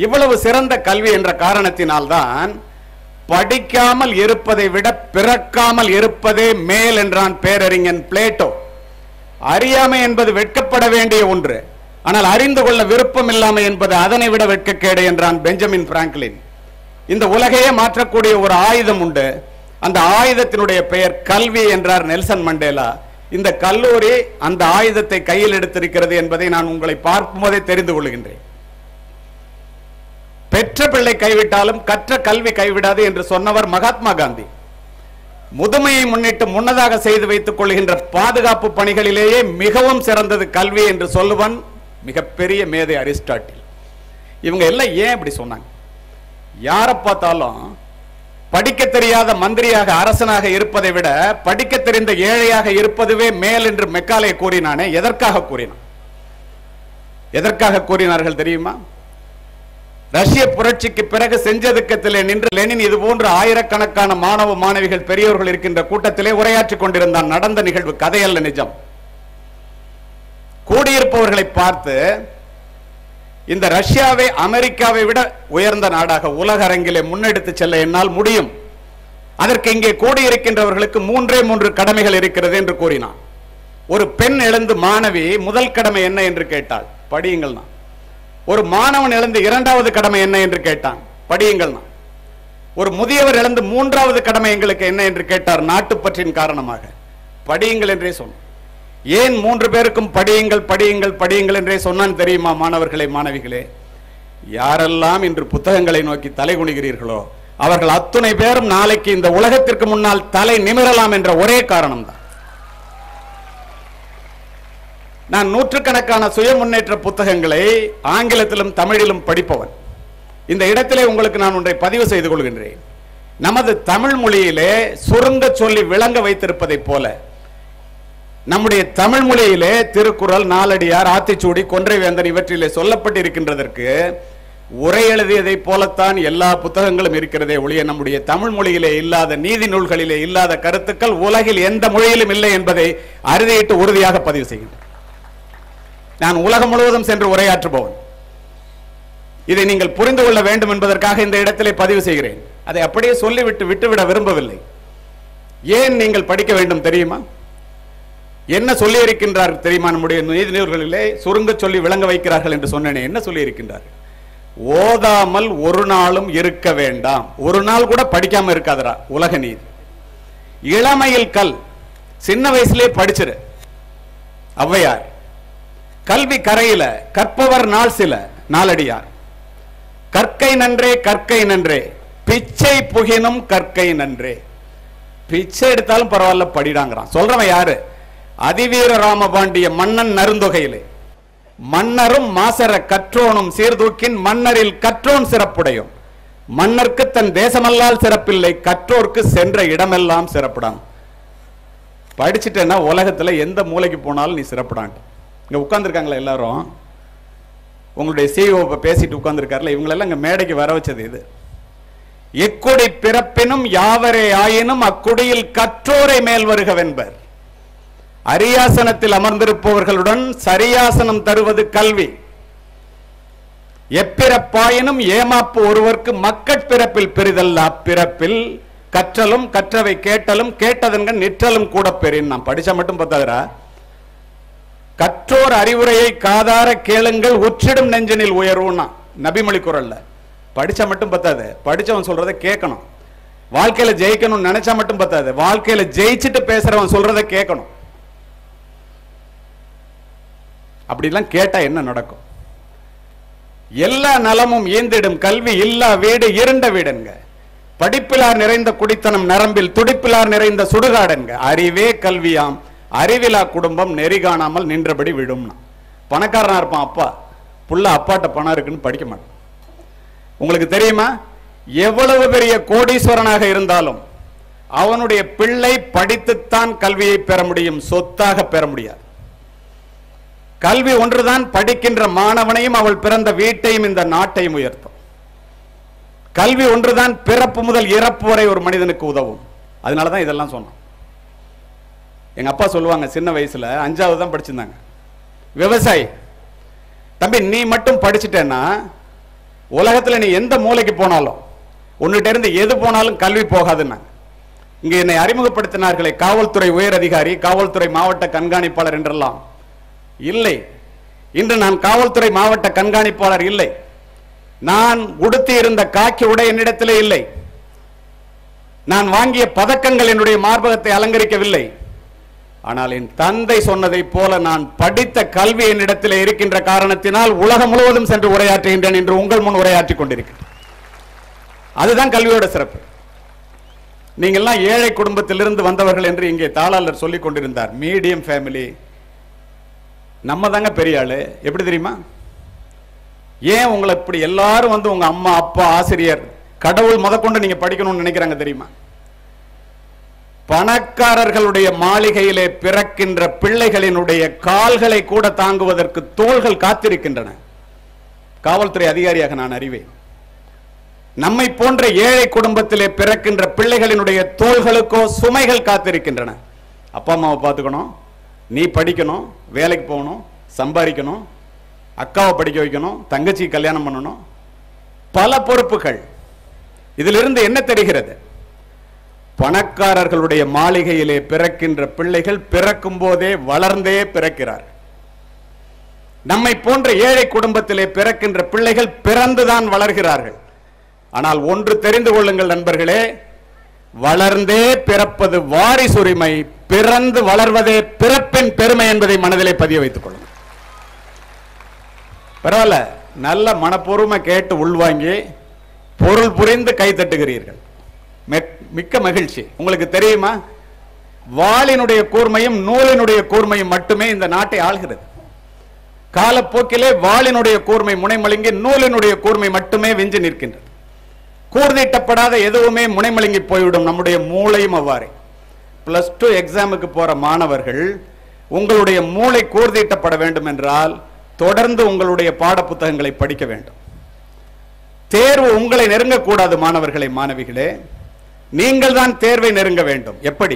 இவ்வளவு சிறந்த கல்வி என்ற காரணத்தினால்தான் படிக்காமல் இருப்பதை விட பிறக்காமல் இருப்பதே மேல் என்றான் பேரறிஞன் பிளேட்டோ அறியாமை என்பது வெட்கப்பட வேண்டிய ஒன்று ஆனால் அறிந்து கொள்ள விருப்பம் இல்லாமை என்பது அதனை விட வெட்கக்கேடு என்றான் பெஞ்சமின் பிராங்க்லின் இந்த உலகையே மாற்றக்கூடிய ஒரு ஆயுதம் உண்டு அந்த ஆயுதத்தினுடைய பெயர் கல்வி என்றார் நெல்சன் மண்டேலா இந்த கல்லூரி அந்த ஆயுதத்தை கையில் எடுத்திருக்கிறது என்பதை நான் உங்களை பார்க்கும்போதே தெரிந்து கொள்கின்றேன் பெற்ற பிள்ளை கைவிட்டாலும் கற்ற கல்வி கைவிடாது என்று சொன்னவர் மகாத்மா காந்தி முதுமையை முன்னிட்டு முன்னதாக செய்து வைத்துக் கொள்கின்ற பாதுகாப்பு பணிகளிலேயே மிகவும் சிறந்தது கல்வி என்று சொல்லுவன் மிகப்பெரிய மேதை அரிஸ்டாட்டில் இவங்க எல்லாம் ஏன் இப்படி சொன்னாங்க யாரை பார்த்தாலும் படிக்க தெரியாத மந்திரியாக அரசனாக இருப்பதை விட படிக்க தெரிந்த ஏழையாக இருப்பதுவே மேல் என்று மெக்காலே கூறினானே எதற்காக கூறினான் எதற்காக கூறினார்கள் தெரியுமா ரஷ்ய புரட்சிக்கு பிறகு செஞ்சதுக்கத்திலே நின்று லெனின் இது போன்ற ஆயிரக்கணக்கான மாணவ மாணவிகள் பெரியோர்கள் இருக்கின்ற கூட்டத்திலே உரையாற்றிக் கொண்டிருந்தான் நடந்த நிகழ்வு கதையல்ல நிஜம் கூடியிருப்பவர்களை பார்த்து இந்த ரஷ்யாவை அமெரிக்காவை விட உயர்ந்த நாடாக உலக அரங்கிலே முன்னெடுத்து செல்ல என்னால் முடியும் அதற்கு இங்கே கூடியிருக்கின்றவர்களுக்கு மூன்றே மூன்று கடமைகள் இருக்கிறது என்று கூறினான் ஒரு பெண் எழுந்து மாணவி முதல் கடமை என்ன என்று கேட்டாள் படியுங்கள் நான் ஒரு மாணவன் எழுந்து இரண்டாவது கடமை என்ன என்று கேட்டான் படியுங்கள் நான் ஒரு முதியவர் எழுந்து மூன்றாவது கடமை எங்களுக்கு என்ன என்று கேட்டார் நாட்டுப்பற்றின் காரணமாக படியுங்கள் என்றே சொன்னார் ஏன் மூன்று பேருக்கும் படியுங்கள் படியுங்கள் படியுங்கள் என்றே சொன்னான் தெரியுமா மாணவர்களே மாணவிகளே யாரெல்லாம் இன்று புத்தகங்களை நோக்கி தலை குனிகிறீர்களோ அவர்கள் அத்துணை பேரும் நாளைக்கு இந்த உலகத்திற்கு முன்னால் தலை நிமிரலாம் என்ற ஒரே காரணம்தான் நான் நூற்றுக்கணக்கான சுய முன்னேற்ற புத்தகங்களை ஆங்கிலத்திலும் தமிழிலும் படிப்பவன் இந்த இடத்திலே உங்களுக்கு நான் ஒன்றை பதிவு செய்து கொள்கின்றேன் நமது தமிழ் மொழியிலே சுருங்க சொல்லி விளங்க வைத்திருப்பதைப் போல நம்முடைய தமிழ் மொழியிலே திருக்குறள் நாலடியார் ஆத்திச்சூடி கொன்றைவேந்தன் இவற்றிலே சொல்லப்பட்டிருக்கின்றதற்கு உரை எழுதியதைப் போலத்தான் எல்லா புத்தகங்களும் இருக்கிறதே ஒழிய நம்முடைய தமிழ் மொழியிலே இல்லாத நீதி நூல்களிலே இல்லாத கருத்துக்கள் உலகில் எந்த மொழியிலும் இல்லை என்பதை அறுதியிட்டு உறுதியாக பதிவு செய்கின்றேன் நான் உலகம் முழுவதும் சென்று உரையாற்றுபவன் இதை நீங்கள் புரிந்து கொள்ள வேண்டும் என்பதற்காக இந்த இடத்திலே பதிவு செய்கிறேன் அதை அப்படியே சொல்லிவிட்டு விட்டுவிட விரும்பவில்லை ஏன் நீங்கள் படிக்க வேண்டும் தெரியுமா என்ன சொல்லி இருக்கின்றார் தெரியுமா நம்முடைய நீதி நூல்களிலே சுருங்க சொல்லி விளங்க வைக்கிறார்கள் என்று சொன்னேனே என்ன சொல்லி இருக்கின்றார் ஓதாமல் ஒரு நாளும் இருக்க வேண்டாம் ஒரு நாள் கூட படிக்காம இருக்காதரா உலக நீதி இளமையில் கல் சின்ன வயசுலயே படிச்சிரு ஔவையார் கல்வி கரையில கற்பவர் நாள் சில நாளடியார் கற்கை நன்றே கற்கை நன்றே பிச்சை புகினும் கற்கை நன்றே பிச்சை எடுத்தாலும் பரவாயில்ல படிடாங்கிறான் சொல்றவன் யாரு அதிவீர ராமபாண்டிய மன்னன் நருந்தொகையிலே மன்னரும் மாசர கற்றோனும் சீர்தூக்கின் மன்னரில் கற்றோன் சிறப்புடையும் மன்னர்க்கு தன் தேசமல்லால் சிறப்பில்லை கற்றோர்க்கு சென்ற இடமெல்லாம் சிறப்புடான் படிச்சுட்டேன்னா உலகத்துல எந்த மூலைக்கு போனாலும் நீ சிறப்புடான் இங்க உட்கார்ந்துருக்காங்களா எல்லாரும் உங்களுடைய சிஓ பேசிட்டு உட்கார்ந்துருக்காருல இவங்களெல்லாம் இங்க மேடைக்கு வர வச்சது இது எக்குடி பிறப்பினும் யாவரே ஆயினும் அக்குடியில் கற்றோரை மேல் வருகவென்பர் அரியாசனத்தில் அமர்ந்திருப்பவர்களுடன் சரியாசனம் தருவது கல்வி எப்பிறப்பாயினும் ஏமாப்பு ஒருவர்க்கு மக்கட் பிறப்பில் பெரிதல்ல அப்பிறப்பில் கற்றலும் கற்றவை கேட்டலும் கேட்டதன்க நிற்றலும் கூட பெறின் நான் படிச்சா மட்டும் பத்தாதுரா கற்றோர் அறிவுரையை காதார கேளுங்கள் உற்றிடும் நெஞ்சனில் உயர்வுன்னா நபிமொழி குரல்ல படிச்சா மட்டும் பத்தாது படிச்சவன் சொல்றதை கேட்கணும் வாழ்க்கையில ஜெயிக்கணும்னு நினைச்சா மட்டும் பத்தாது வாழ்க்கையில ஜெயிச்சுட்டு பேசுறவன் சொல்றதை கேட்கணும் அப்படிலாம் கேட்டா என்ன நடக்கும் எல்லா நலமும் ஈந்திடும் கல்வி இல்லா வீடு இருண்ட வீடுங்க படிப்பிலார் நிறைந்த குடித்தனம் நரம்பில் துடிப்பிலார் நிறைந்த சுடுகாடுங்க அறிவே கல்வியாம் அறிவிலா குடும்பம் நெறி காணாமல் நின்றபடி விடும்னா பணக்காரனா இருப்பான் அப்பா புள்ள அப்பாட்ட பணம் இருக்குன்னு படிக்க மாட்டான் உங்களுக்கு தெரியுமா எவ்வளவு பெரிய கோடீஸ்வரனாக இருந்தாலும் அவனுடைய பிள்ளை படித்துத்தான் கல்வியை பெற முடியும் சொத்தாக பெற முடியாது கல்வி ஒன்றுதான் படிக்கின்ற மாணவனையும் அவள் பிறந்த வீட்டையும் இந்த நாட்டையும் உயர்த்தும் கல்வி ஒன்றுதான் பிறப்பு முதல் இறப்பு வரை ஒரு மனிதனுக்கு உதவும் அதனால தான் இதெல்லாம் சொன்னோம் எங்க அப்பா சொல்லுவாங்க சின்ன வயசுல அஞ்சாவது தான் படிச்சிருந்தாங்க விவசாயி தம்பி நீ மட்டும் படிச்சிட்டேன்னா உலகத்துல நீ எந்த மூலைக்கு போனாலும் உன்னிட்ட இருந்து எது போனாலும் கல்வி போகாதுன்னாங்க இங்க என்னை அறிமுகப்படுத்தினார்களே காவல்துறை உயர் அதிகாரி காவல்துறை மாவட்ட கண்காணிப்பாளர் என்றெல்லாம் இல்லை இன்று நான் காவல்துறை மாவட்ட கண்காணிப்பாளர் இல்லை நான் உடுத்தி இருந்த காக்கி உடை என்னிடத்திலே இல்லை நான் வாங்கிய பதக்கங்கள் என்னுடைய மார்பகத்தை அலங்கரிக்கவில்லை ஆனால் என் தந்தை சொன்னதைப் போல நான் படித்த கல்வி என்னிடத்தில் இருக்கின்ற காரணத்தினால் உலகம் முழுவதும் சென்று உரையாற்றுகின்றேன் என்று உங்கள் முன் உரையாற்றிக் கொண்டிருக்கிறேன் அதுதான் கல்வியோட சிறப்பு நீங்கள்லாம் ஏழை குடும்பத்திலிருந்து வந்தவர்கள் என்று இங்கே தாளாளர் சொல்லிக் கொண்டிருந்தார் மீடியம் ஃபேமிலி நம்ம தாங்க பெரிய ஆளு எப்படி தெரியுமா ஏன் உங்களை இப்படி எல்லாரும் வந்து உங்க அம்மா அப்பா ஆசிரியர் கடவுள் முதற்கொண்டு நீங்க படிக்கணும்னு நினைக்கிறாங்க தெரியுமா பணக்காரர்களுடைய மாளிகையிலே பிறக்கின்ற பிள்ளைகளினுடைய கால்களை கூட தாங்குவதற்கு தோள்கள் காத்திருக்கின்றன காவல்துறை அதிகாரியாக நான் அறிவேன் நம்மை போன்ற ஏழை குடும்பத்திலே பிறக்கின்ற பிள்ளைகளினுடைய தோள்களுக்கோ சுமைகள் காத்திருக்கின்றன அப்பா அம்மாவை பார்த்துக்கணும் நீ படிக்கணும் வேலைக்கு போகணும் சம்பாதிக்கணும் அக்காவை படிக்க வைக்கணும் தங்கச்சி கல்யாணம் பண்ணணும் பல பொறுப்புகள் இதிலிருந்து என்ன தெரிகிறது பணக்காரர்களுடைய மாளிகையிலே பிறக்கின்ற பிள்ளைகள் பிறக்கும் போதே வளர்ந்தே பிறக்கிறார் நம்மை போன்ற ஏழை குடும்பத்திலே பிறக்கின்ற பிள்ளைகள் பிறந்துதான் வளர்கிறார்கள் ஆனால் ஒன்று தெரிந்து கொள்ளுங்கள் நண்பர்களே வளர்ந்தே பிறப்பது வாரிசுரிமை பிறந்து வளர்வதே பிறப்பின் பெருமை என்பதை மனதிலே பதிய வைத்துக் கொள்ளுங்கள் பரவாயில்ல நல்ல மனப்பூர்வமா கேட்டு உள்வாங்கி பொருள் புரிந்து கை தட்டுகிறீர்கள் மெக்- மிக்க மகிழ்ச்சி உங்களுக்கு தெரியுமா வாளினுடைய கூர்மையும் நூலினுடைய கூர்மையும் மட்டுமே இந்த நாட்டை ஆள்கிறது காலப்போக்கிலே வாளினுடைய கூர்மை முனைமழுங்கி நூலினுடைய கூர்மை மட்டுமே வெஞ்சு நிற்கின்றது கூர்தீட்டப்படாத எதுவுமே முனைமழுங்கி போய்விடும் நம்முடைய மூளையும் அவ்வாறே பிளஸ் டூ எக்ஸாமுக்கு போற மாணவர்கள் உங்களுடைய மூளை கூர்தீட்டப்பட வேண்டும் என்றால் தொடர்ந்து உங்களுடைய பாட புத்தகங்களை படிக்க வேண்டும் தேர்வு உங்களை நெருங்கக்கூடாது மாணவர்களே மாணவிகளே நீங்கள் தான் தேர்வை நெருங்க வேண்டும் எப்படி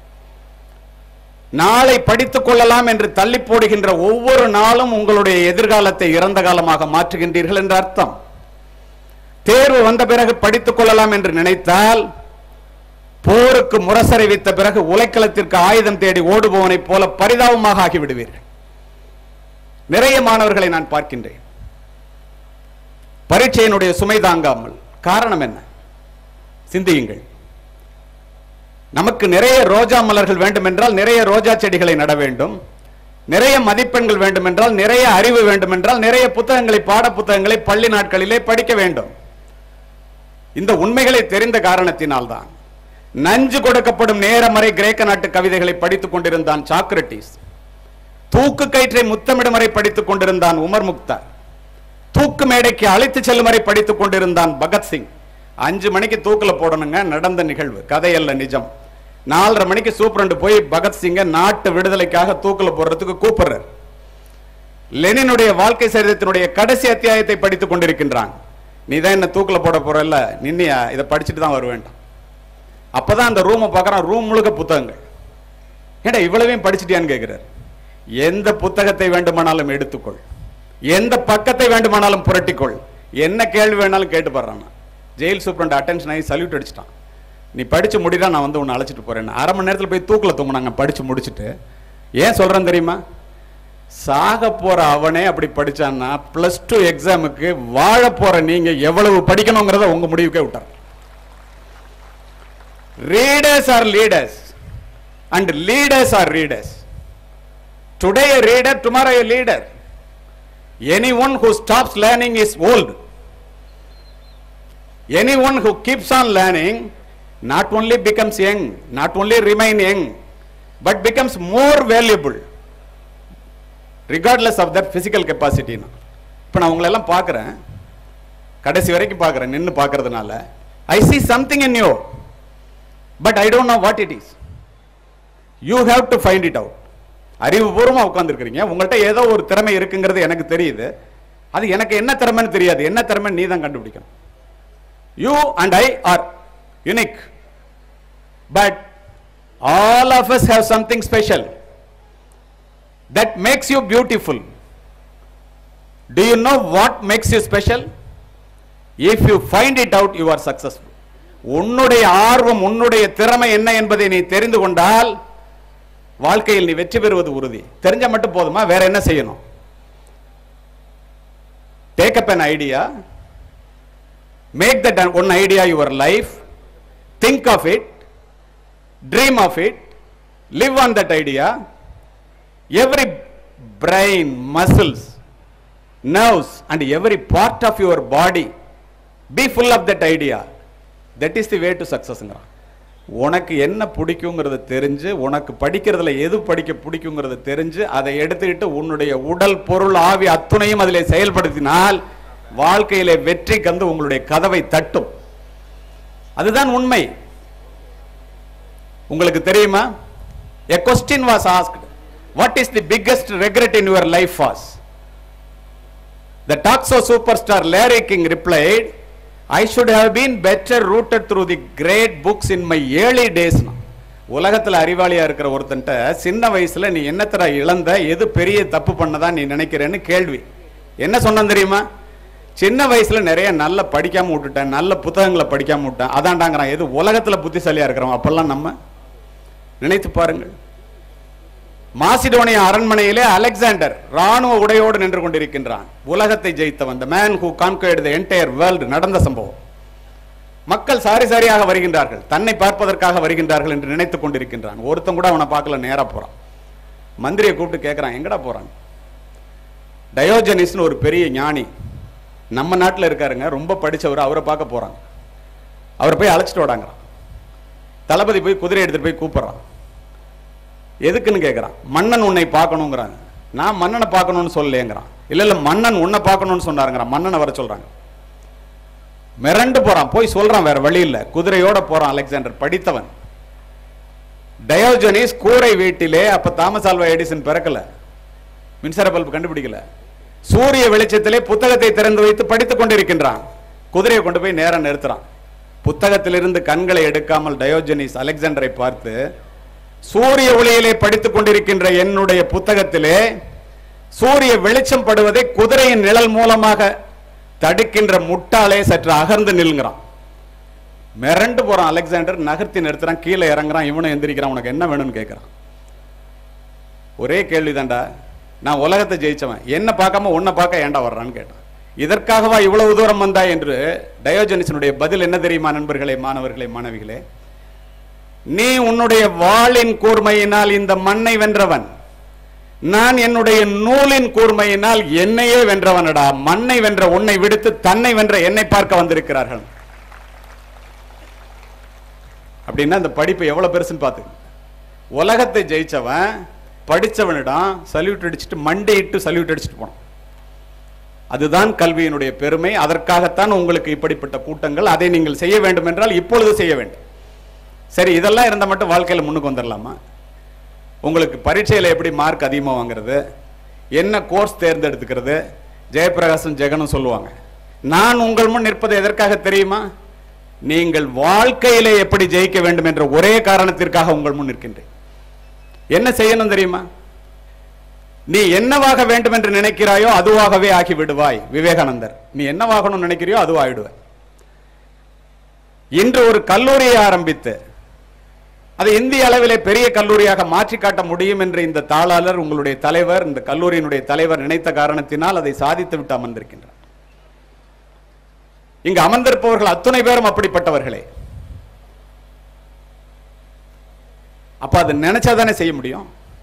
நாளை படித்துக் கொள்ளலாம் என்று தள்ளி போடுகின்ற ஒவ்வொரு நாளும் உங்களுடைய எதிர்காலத்தை இறந்த காலமாக மாற்றுகின்றீர்கள் என்ற அர்த்தம் தேர்வு வந்த பிறகு படித்துக் கொள்ளலாம் என்று நினைத்தால் போருக்கு முரசறை வைத்த பிறகு உலைக்களத்திற்கு ஆயுதம் தேடி ஓடுபவனைப் போல பரிதாபமாக ஆகிவிடுவீர்கள் நிறைய மாணவர்களை நான் பார்க்கின்றேன் பரீட்சையினுடைய சுமை தாங்காமல் காரணம் என்ன சிந்தியுங்கள் நமக்கு நிறைய ரோஜா மலர்கள் வேண்டும் என்றால் நிறைய ரோஜா செடிகளை நட வேண்டும் நிறைய மதிப்பெண்கள் வேண்டும் என்றால் நிறைய அறிவு வேண்டும் என்றால் நிறைய புத்தகங்களை பாட புத்தகங்களை பள்ளி நாட்களிலே படிக்க வேண்டும் இந்த உண்மைகளை தெரிந்த காரணத்தினால்தான் நஞ்சு கொடுக்கப்படும் நேரம் வரை கிரேக்க நாட்டு கவிதைகளை படித்துக் கொண்டிருந்தான் சாக்ரட்டிஸ் தூக்கு கயிற்றை முத்தமிடும் வரை படித்துக் கொண்டிருந்தான் உமர் முக்தார் தூக்கு மேடைக்கு அழைத்து செல்லும் வரை படித்துக் கொண்டிருந்தான் பகத்சிங் அஞ்சு மணிக்கு தூக்குல போடணுங்க நடந்த நிகழ்வு கதையல்ல நிஜம் நாலரை மணிக்கு சூப்பரண்டு போய் பகத்சிங்கை நாட்டு விடுதலைக்காக தூக்குல போடுறதுக்கு கூப்பிடுறார் லெனினுடைய வாழ்க்கை சரிதத்தினுடைய கடைசி அத்தியாயத்தை படித்துக் கொண்டிருக்கின்றான் நீ தான் என்ன தூக்குல போட போறல்ல நின்னியா இதை படிச்சுட்டு தான் வருவேன் அப்பதான் அந்த ரூமை பார்க்கறான் ரூம் முழுக்க புத்தகங்கள் ஏடா இவ்வளவையும் படிச்சிட்டியான்னு கேட்கிறார் எந்த புத்தகத்தை வேண்டுமானாலும் எடுத்துக்கொள் எந்த பக்கத்தை வேண்டுமானாலும் புரட்டிக்கொள் என்ன கேள்வி வேணாலும் கேட்டு பாடுறான் ஜெயில் சூப்பரண்ட் அட்டென்ஷன் ஆகி சல்யூட் அடிச்சிட்டான் நீ படிச்சு முடிடா நான் வந்து உன்னை அழைச்சிட்டு போறேன் அரை மணி நேரத்தில் போய் தூக்கில் தூங்கினாங்க படிச்சு முடிச்சுட்டு ஏன் சொல்றேன் தெரியுமா சாக போற அவனே அப்படி படிச்சான்னா பிளஸ் டூ எக்ஸாமுக்கு வாழ போற நீங்க எவ்வளவு படிக்கணுங்கிறத உங்க முடிவுக்கே விட்டார் readers are leaders and leaders are readers today a reader tomorrow a leader anyone who stops learning is old anyone who keeps on learning not only becomes young not only remain young but becomes more valuable regardless of their physical capacity இப்போ நான் உங்களை எல்லாம் பார்க்குறேன் கடைசி வரைக்கும் பார்க்குறேன் நின்று பார்க்கறதுனால I see something in you but I don't know what it is you have to find it out அறிவுபூர்வமா உட்காந்துருக்கிறீங்க உங்கள்கிட்ட ஏதோ ஒரு திறமை இருக்குங்கிறது எனக்கு தெரியுது அது எனக்கு என்ன திறமைன்னு தெரியாது என்ன திறமை நீ தான் கண்டுபிடிக்கணும் you and I are unique but all of us have something special that makes you beautiful do you know what makes you special if you find it out you are successful உன்னுடைய ஆர்வம் உன்னுடைய திறமை என்ன என்பதை நீ தெரிந்து கொண்டால் வாழ்க்கையில் நீ வெற்றி பெறுவது உறுதி தெரிஞ்ச மட்டும் போதுமா வேற என்ன செய்யணும் take up an idea make that one idea your life think of it dream of it live on that idea every brain muscles nerves and every part of your body be full of that idea that is the way to successங்கிறான் உனக்கு என்ன பிடிக்குங்கிறத தெரிஞ்சு உனக்கு படிக்கிறதுல எது படிக்க பிடிக்குங்கிறத தெரிஞ்சு அதை எடுத்துக்கிட்டு உன்னுடைய உடல் பொருள் ஆவி அத்துணையும் அதிலே செயல்படுத்தினால் வாழ்க்கையிலே வெற்றி கந்து உங்களுடைய கதவை தட்டும் அதுதான் உண்மை உங்களுக்கு தெரியுமா a question was asked what is the biggest regret in your life was the Toxo superstar Larry King replied I should have been better rooted through the great books in my early days உலகத்துல அறிவாளியா இருக்கிற ஒருத்தன்ட்ட சின்ன வயசுல நீ என்னத்தடா இழந்த எது பெரிய தப்பு பண்ணதா நீ நினைக்கிறேன்னு கேள்வி என்ன சொன்னேன் தெரியுமா சின்ன வயசுல நிறைய நல்ல படிக்காம விட்டுட்டேன் நல்ல புத்தகங்களை படிக்காம விட்டேன் அதான்டாங்கிறான் எது உலகத்துல புத்திசாலியா இருக்கிறோம் அப்பெல்லாம் நம்ம நினைத்து பாருங்கள் மாசிடோனியா அரண்மனையிலே அலெக்சாண்டர் ராணுவ உடையோடு நின்று கொண்டிருக்கின்றான் உலகத்தை ஜெயித்தவன் the man who conquered the entire world நடந்த சம்பவம் மக்கள் சாரி சாரியாக வருகின்றார்கள் தன்னை பார்ப்பதற்காக வருகின்றார்கள் என்று நினைத்துக் கொண்டிருக்கின்றான் ஒருத்தன் கூட அவனை பார்க்கல நேரா போறான் மந்திரியை கூப்பிட்டு கேட்கறான் எங்கடா போறான் டயோஜனிஸ்னு ஒரு பெரிய ஞானி நம்ம நாட்டில் இருக்காருங்க ரொம்ப படிச்சவர் அவரை பார்க்க போறாங்க அவரை போய் அழைச்சிட்டு வாடாங்கிறான் தளபதி போய் குதிரை எடுத்துட்டு போய் கூப்பிடுறான் எதுக்குன்னு கேட்குறான் மன்னன் உன்னை பார்க்கணுங்கிறாங்க நான் மன்னனை பார்க்கணும்னு சொல்லலேங்கிறான் இல்ல இல்ல மன்னன் உன்னை பார்க்கணும்னு சொன்னாருங்கிறான் மன்னனை வர சொல்றாங்க மிரண்டு போறான் போய் சொல்றான் வேற வழி இல்ல குதிரையோட போறான் அலெக்சாண்டர் படித்தவன் டயோஜனிஸ் கூரை வீட்டிலே அப்ப தாமஸ் ஆல்வா எடிசன் பிறக்கல மின்சார பல்பு கண்டுபிடிக்கல சூரிய வெளிச்சத்திலே புத்தகத்தை திறந்து வைத்து படித்துக் கொண்டிருக்கின்றான் குதிரையை கொண்டு போய் நேரா நிறுத்துறான் புத்தகத்திலிருந்து கண்களை எடுக்காமல் டயோஜனிஸ் அலெக்சாண்டரை பார்த்து சூரிய ஒளியிலே படித்துக் கொண்டிருக்கின்ற என்னுடைய புத்தகத்திலே சூரிய வெளிச்சம் படுவதை குதிரையின் நிழல் மூலமாக தடுக்கின்ற முட்டாளே சற்று அகர்ந்து நில்லுங்கிறான் மிரண்டு போறான் அலெக்சாண்டர் நகர்த்தி நிறுத்துறான் கீழே இறங்குறான் இவனும் எந்திரிக்கிறான் உனக்கு என்ன வேணும்னு கேட்கறான் ஒரே கேள்விதான்டா நான் உலகத்தை ஜெயிச்சவன் என்ன பார்க்காம உன்னை பார்க்க ஏன்டா வர்றான்னு கேட்டான் இதற்காகவா இவ்வளவு தூரம் வந்தா என்று டயோஜனிசனுடைய பதில் என்ன தெரியுமா நண்பர்களே மாணவர்களே மாணவிகளே நீ உன்னுடைய வாளின் கூர்மையினால் இந்த மண்ணை வென்றவன் நான் என்னுடைய நூலின் கூர்மையினால் என்னையே வென்றவனடா மண்ணை வென்ற உன்னை விடுத்து தன்னை வென்ற என்னை பார்க்க வந்திருக்கிறார்கள் அப்படின்னா இந்த படிப்பு எவ்வளவு பெருசுன்னு பார்த்து உலகத்தை ஜெயிச்சவன் படிச்சவனிடம் சல்யூட் அடிச்சுட்டு மண்டையிட்டு சல்யூட் அடிச்சுட்டு போனான் அதுதான் கல்வியினுடைய பெருமை அதற்காகத்தான் உங்களுக்கு இப்படிப்பட்ட கூட்டங்கள் அதை நீங்கள் செய்ய வேண்டும் என்றால் இப்பொழுது செய்ய வேண்டும் சரி இதெல்லாம் இருந்தால் மட்டும் வாழ்க்கையில் முன்னுக்கு வந்துடலாமா உங்களுக்கு பரீட்சையில் எப்படி மார்க் அதிகமாக வாங்குறது என்ன கோர்ஸ் தேர்ந்தெடுத்துக்கிறது ஜெயபிரகாசம் ஜெகனும் சொல்லுவாங்க நான் உங்கள் முன் நிற்பது எதற்காக தெரியுமா நீங்கள் வாழ்க்கையிலே எப்படி ஜெயிக்க வேண்டும் என்ற ஒரே காரணத்திற்காக உங்கள் முன் நிற்கின்றேன் என்ன செய்யணும் தெரியுமா நீ என்னவாக வேண்டும் என்று நினைக்கிறாயோ அதுவாகவே ஆகி விடுவாய் விவேகானந்தர் நீ என்னவாகணும்னு நினைக்கிறியோ அதுவாகிடுவாய் இன்று ஒரு கல்லூரியை ஆரம்பித்து அதை இந்திய அளவிலே பெரிய கல்லூரியாக மாற்றி காட்ட முடியும் என்று இந்த தாளாளர் உங்களுடைய தலைவர் இந்த கல்லூரியினுடைய தலைவர் நினைத்த காரணத்தினால் அதை சாதித்து விட்டு அமர்ந்திருக்கின்றார் இங்கு அமர்ந்திருப்பவர்கள் அத்துணை பேரும் அப்படிப்பட்டவர்களே அப்ப அது நினைச்சாதானே செய்ய முடியும்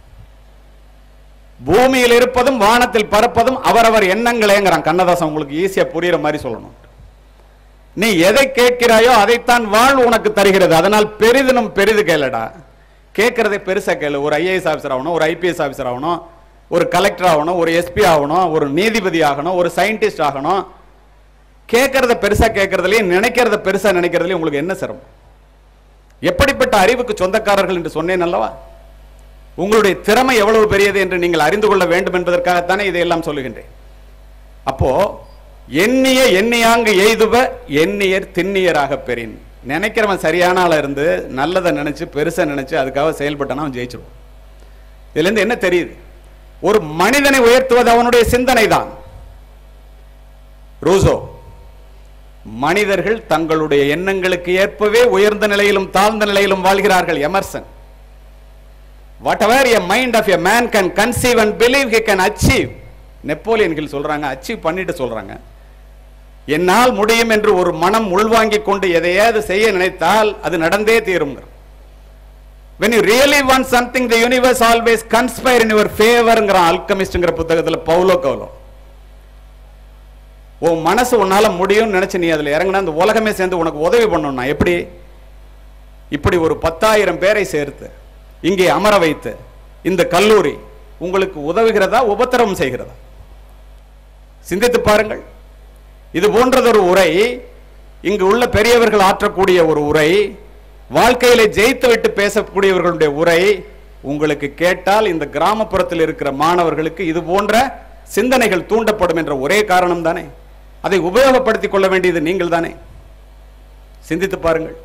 பூமியில் இருப்பதும் வானத்தில் பறப்பதும் அவரவர் எண்ணங்களேங்கிறான் கண்ணதாசன் உங்களுக்கு ஈஸியா புரியுற மாதிரி சொல்லணும் நீ எதை கேட்கிறாயோ அதைத்தான் வாழ் உனக்கு தருகிறது அதனால் பெரிதினும் பெரிது கேளடா கேட்கறதை பெருசா கேளு ஒரு ஐஏஎஸ் ஆஃபீஸர் ஆகணும் ஒரு ஐபிஎஸ் ஆஃபீஸர் ஆகணும் ஒரு கலெக்டர் ஆகணும் ஒரு எஸ்பி ஆகணும் ஒரு நீதிபதி ஆகணும் ஒரு சயின்டிஸ்ட் ஆகணும் கேட்கறத பெருசா கேட்கறதுலயும் நினைக்கிறத பெருசா நினைக்கிறதுலயும் உங்களுக்கு என்ன சிரமம் எப்படிப்பட்ட அறிவுக்கு சொந்தக்காரர்கள் என்று சொன்னேன் அல்லவா உங்களுடைய திறமை எவ்வளவு பெரியது என்று நீங்கள் அறிந்து கொள்ள வேண்டும் என்பதற்காகத்தானே இதையெல்லாம் சொல்லுகின்றேன் அப்போ எண்ணிய எண்ணியாங்கு எய்துவ எண்ணியர் திண்ணியராக பெறின் நினைக்கிறவன் சரியான ஆளா இருந்து நல்லதை நினைச்சு பெருசா நினைச்சு அதுக்காக செயல்பட்டானா அவன் ஜெயிச்சிருவான் இதுல இருந்து என்ன தெரியுது ஒரு மனிதனை உயர்த்துவது அவனுடைய சிந்தனை தான் ரூசோ மனிதர்கள் தங்களுடைய எண்ணங்களுக்கு ஏற்பவே உயர்ந்த நிலையிலும் தாழ்ந்த நிலையிலும் வாழ்கிறார்கள் Emerson whatever a mind of a man can conceive and believe he can achieve Napoleon Hill சொல்றாங்க அச்சீவ் பண்ணிட்டு சொல்றாங்க என்னால் முடியும் என்று ஒரு மனம் உள்வாங்கிக் கொண்டு எதையாவது செய்ய நினைத்தால் அது நடந்தே தீரும் when you really want something the universe always conspire in your favorங்கிற அல்கமிஸ்ட்ங்கிற புத்தகத்துல பவுலோ கவுலோ உன் மனசு உன்னால முடியும்னு நினைச்சு நீ அதுல இறங்கினா அந்த உலகமே சேர்ந்து உனக்கு உதவி பண்ணணும்னா எப்படி இப்படி ஒரு பத்தாயிரம் பேரை சேர்த்து இங்கே அமர வைத்து இந்த கல்லூரி உங்களுக்கு உதவுகிறதா உபத்திரவம் செய்கிறதா சிந்தித்து பாருங்கள் இது போன்றதொரு உரை இங்கு உள்ள பெரியவர்கள் ஆற்றக்கூடிய ஒரு உரை வாழ்க்கையில ஜெயித்து விட்டு பேசக்கூடியவர்களுடைய உரை உங்களுக்கு கேட்டால் இந்த கிராமப்புறத்தில் இருக்கிற மாணவர்களுக்கு இது போன்ற சிந்தனைகள் தூண்டப்படும் என்ற ஒரே காரணம் தானே அதை உபயோகப்படுத்திக் கொள்ள வேண்டியது நீங்கள் தானே சிந்தித்து பாருங்கள்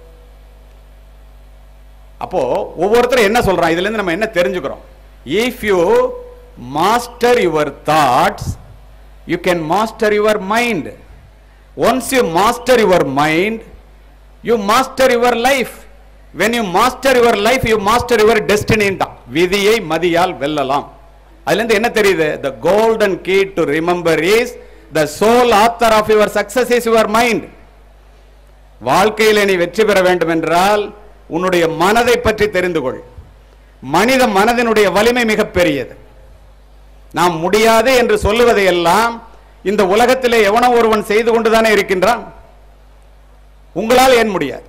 அப்போ ஒவ்வொருத்தரும் என்ன சொல்றான் இதுல இருந்து நம்ம என்ன தெரிஞ்சுக்கிறோம் if you master your thoughts you can master your mind once you master your mind you master your life when you master your life you master your டெஸ்டினின்டான் விதியை மதியால் வெல்லலாம் அதுல இருந்து என்ன தெரியுது the golden key to remember is the sole author of your success is your mind வாழ்க்கையிலே நீ வெற்றி பெற வேண்டும் என்றால் உன்னுடைய மனதை பற்றி தெரிந்து கொள் மனித மனதினுடைய வலிமை மிக பெரியது நாம் முடியாது என்று சொல்லுவதையெல்லாம் இந்த உலகத்திலே எவனோ ஒருவன் செய்து கொண்டுதானே இருக்கின்றான் உங்களால் ஏன் முடியாது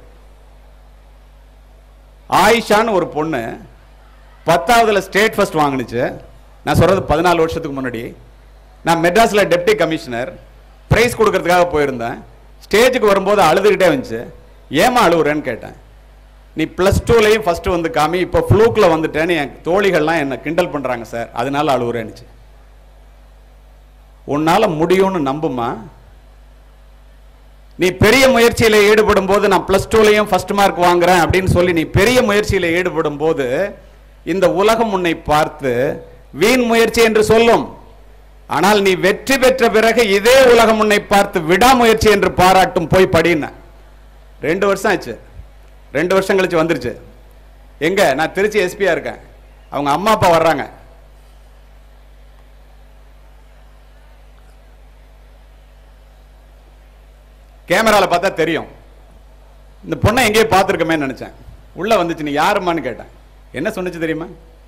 ஆயிஷான்னு ஒரு பொண்ணு பத்தாவதுல ஸ்டேட் ஃபர்ஸ்ட் வாங்குனுச்சு நான் சொல்றது பதினாலு வருஷத்துக்கு முன்னாடி நான் மெட்ராஸ்ல டெப்டி கமிஷனர் பிரைஸ் கொடுக்கறதுக்காக போயிருந்தேன் ஸ்டேஜுக்கு வரும்போது அழுதுகிட்டே வந்துச்சு ஏமா அழுகுறேன்னு கேட்டேன் நீ ப்ளஸ் டூலையும் ஃபர்ஸ்ட் வந்து காமி இப்போ ஃப்ளூக்கில் வந்துட்டேன்னு என் தோழிகள்லாம் என்னை கிண்டல் பண்ணுறாங்க சார் அதனால அழுகுறேன்னுச்சு உன்னால முடியும்னு நம்புமா நீ பெரிய முயற்சியில ஈடுபடும் போது நான் பிளஸ் டூலையும் ஃபர்ஸ்ட் மார்க் வாங்குறேன் அப்படின்னு சொல்லி நீ பெரிய முயற்சியில ஈடுபடும் போது இந்த உலகம் உன்னை பார்த்து வீண் முயற்சி என்று சொல்லும் ஆனால் நீ வெற்றி பெற்ற பிறகு இதே உலகம் உன்னை பார்த்து விடாமுயற்சி என்று பாராட்டும் போய் படின ரெண்டு வருஷம் ஆச்சு ரெண்டு வருஷம் கழிச்சு வந்துருச்சு எங்க நான் திருச்சி எஸ்பியா இருக்கேன் அவங்க அம்மா அப்பா வர்றாங்க கேமரால பார்த்தா தெரியும் இந்த பொண்ணை எங்கேயோ பார்த்துருக்கமே நினைச்சேன் உள்ள வந்துச்சு நீ யாருமான்னு கேட்டேன் என்ன சொன்னுச்சு தெரியுமா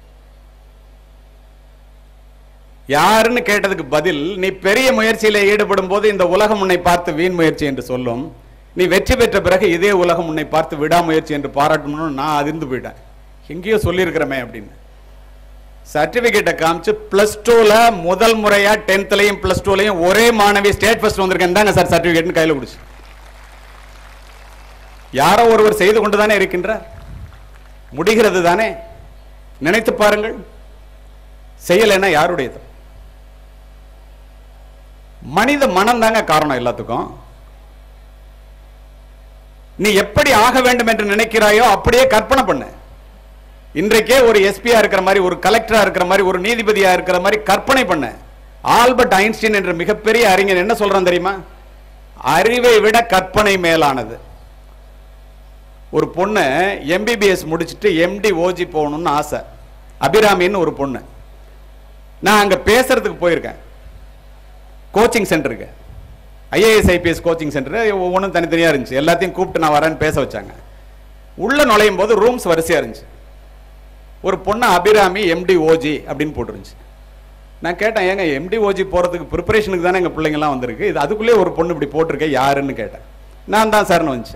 யாருன்னு கேட்டதுக்கு பதில் நீ பெரிய முயற்சியில ஈடுபடும் போது இந்த உலகம் உன்னை பார்த்து வீண் முயற்சி என்று சொல்லும் நீ வெற்றி பெற்ற பிறகு இதே உலகம் உன்னை பார்த்து விடாமுயற்சி என்று பாராட்டணும்னு நான் அதிர்ந்து போயிட்டேன் எங்கேயோ சொல்லியிருக்கிறமே அப்படின்னு சர்டிபிகேட்டை காமிச்சு பிளஸ் டூல முதல் முறையா டென்த்லயும் பிளஸ் டூலையும் ஒரே மாணவி ஸ்டேட் ஃபர்ஸ்ட் வந்திருக்கேன் தாங்க சார் சர்டிபிகேட்னு கையில குடிச்சு யாரோ ஒருவர் செய்து கொண்டுதானே இருக்கின்றார் முடிகிறது தானே நினைத்து பாருங்கள் செய்யலைன்னா யாருடையது மனித மனம் தாங்க காரணம் எல்லாத்துக்கும் நீ எப்படி ஆக வேண்டும் என்று நினைக்கிறாயோ அப்படியே கற்பனை பண்ணு இன்றைக்கே ஒரு எஸ்பியா இருக்கிற மாதிரி ஒரு கலெக்டரா இருக்கிற மாதிரி ஒரு நீதிபதியா இருக்கிற மாதிரி கற்பனை பண்ண ஆல்பர்ட் ஐன்ஸ்டீன் என்ற மிகப்பெரிய அறிஞர் என்ன சொல்றான் தெரியுமா அறிவை விட கற்பனை மேலானது ஒரு பொண்ணு எம்பிபிஎஸ் முடிச்சுட்டு எம்டி ஓஜி போகணும்னு ஆசை அபிராமின்னு ஒரு பொண்ணு நான் அங்க பேசுறதுக்கு போயிருக்கேன் கோச்சிங் சென்டருக்கு ஐஏஎஸ் ஐபிஎஸ் கோச்சிங் சென்டர் ஒவ்வொன்றும் தனித்தனியா இருந்துச்சு எல்லாத்தையும் கூப்பிட்டு நான் வரேன்னு பேச வச்சாங்க உள்ள நுழையும் போது ரூம்ஸ் வரிசையா இருந்துச்சு ஒரு பொண்ணு அபிராமி எம்டி ஓஜி அப்படின்னு போட்டுருந்துச்சு நான் கேட்டேன் ஏங்க எம்டி ஓஜி போகிறதுக்கு ப்ரிப்பரேஷனுக்கு தானே எங்கள் பிள்ளைங்கலாம் வந்திருக்கு இது அதுக்குள்ளே ஒரு பொண்ணு இப்படி போட்டிருக்கேன் யாருன்னு கேட்டேன் நான் தான் சார்னு வந்துச்சு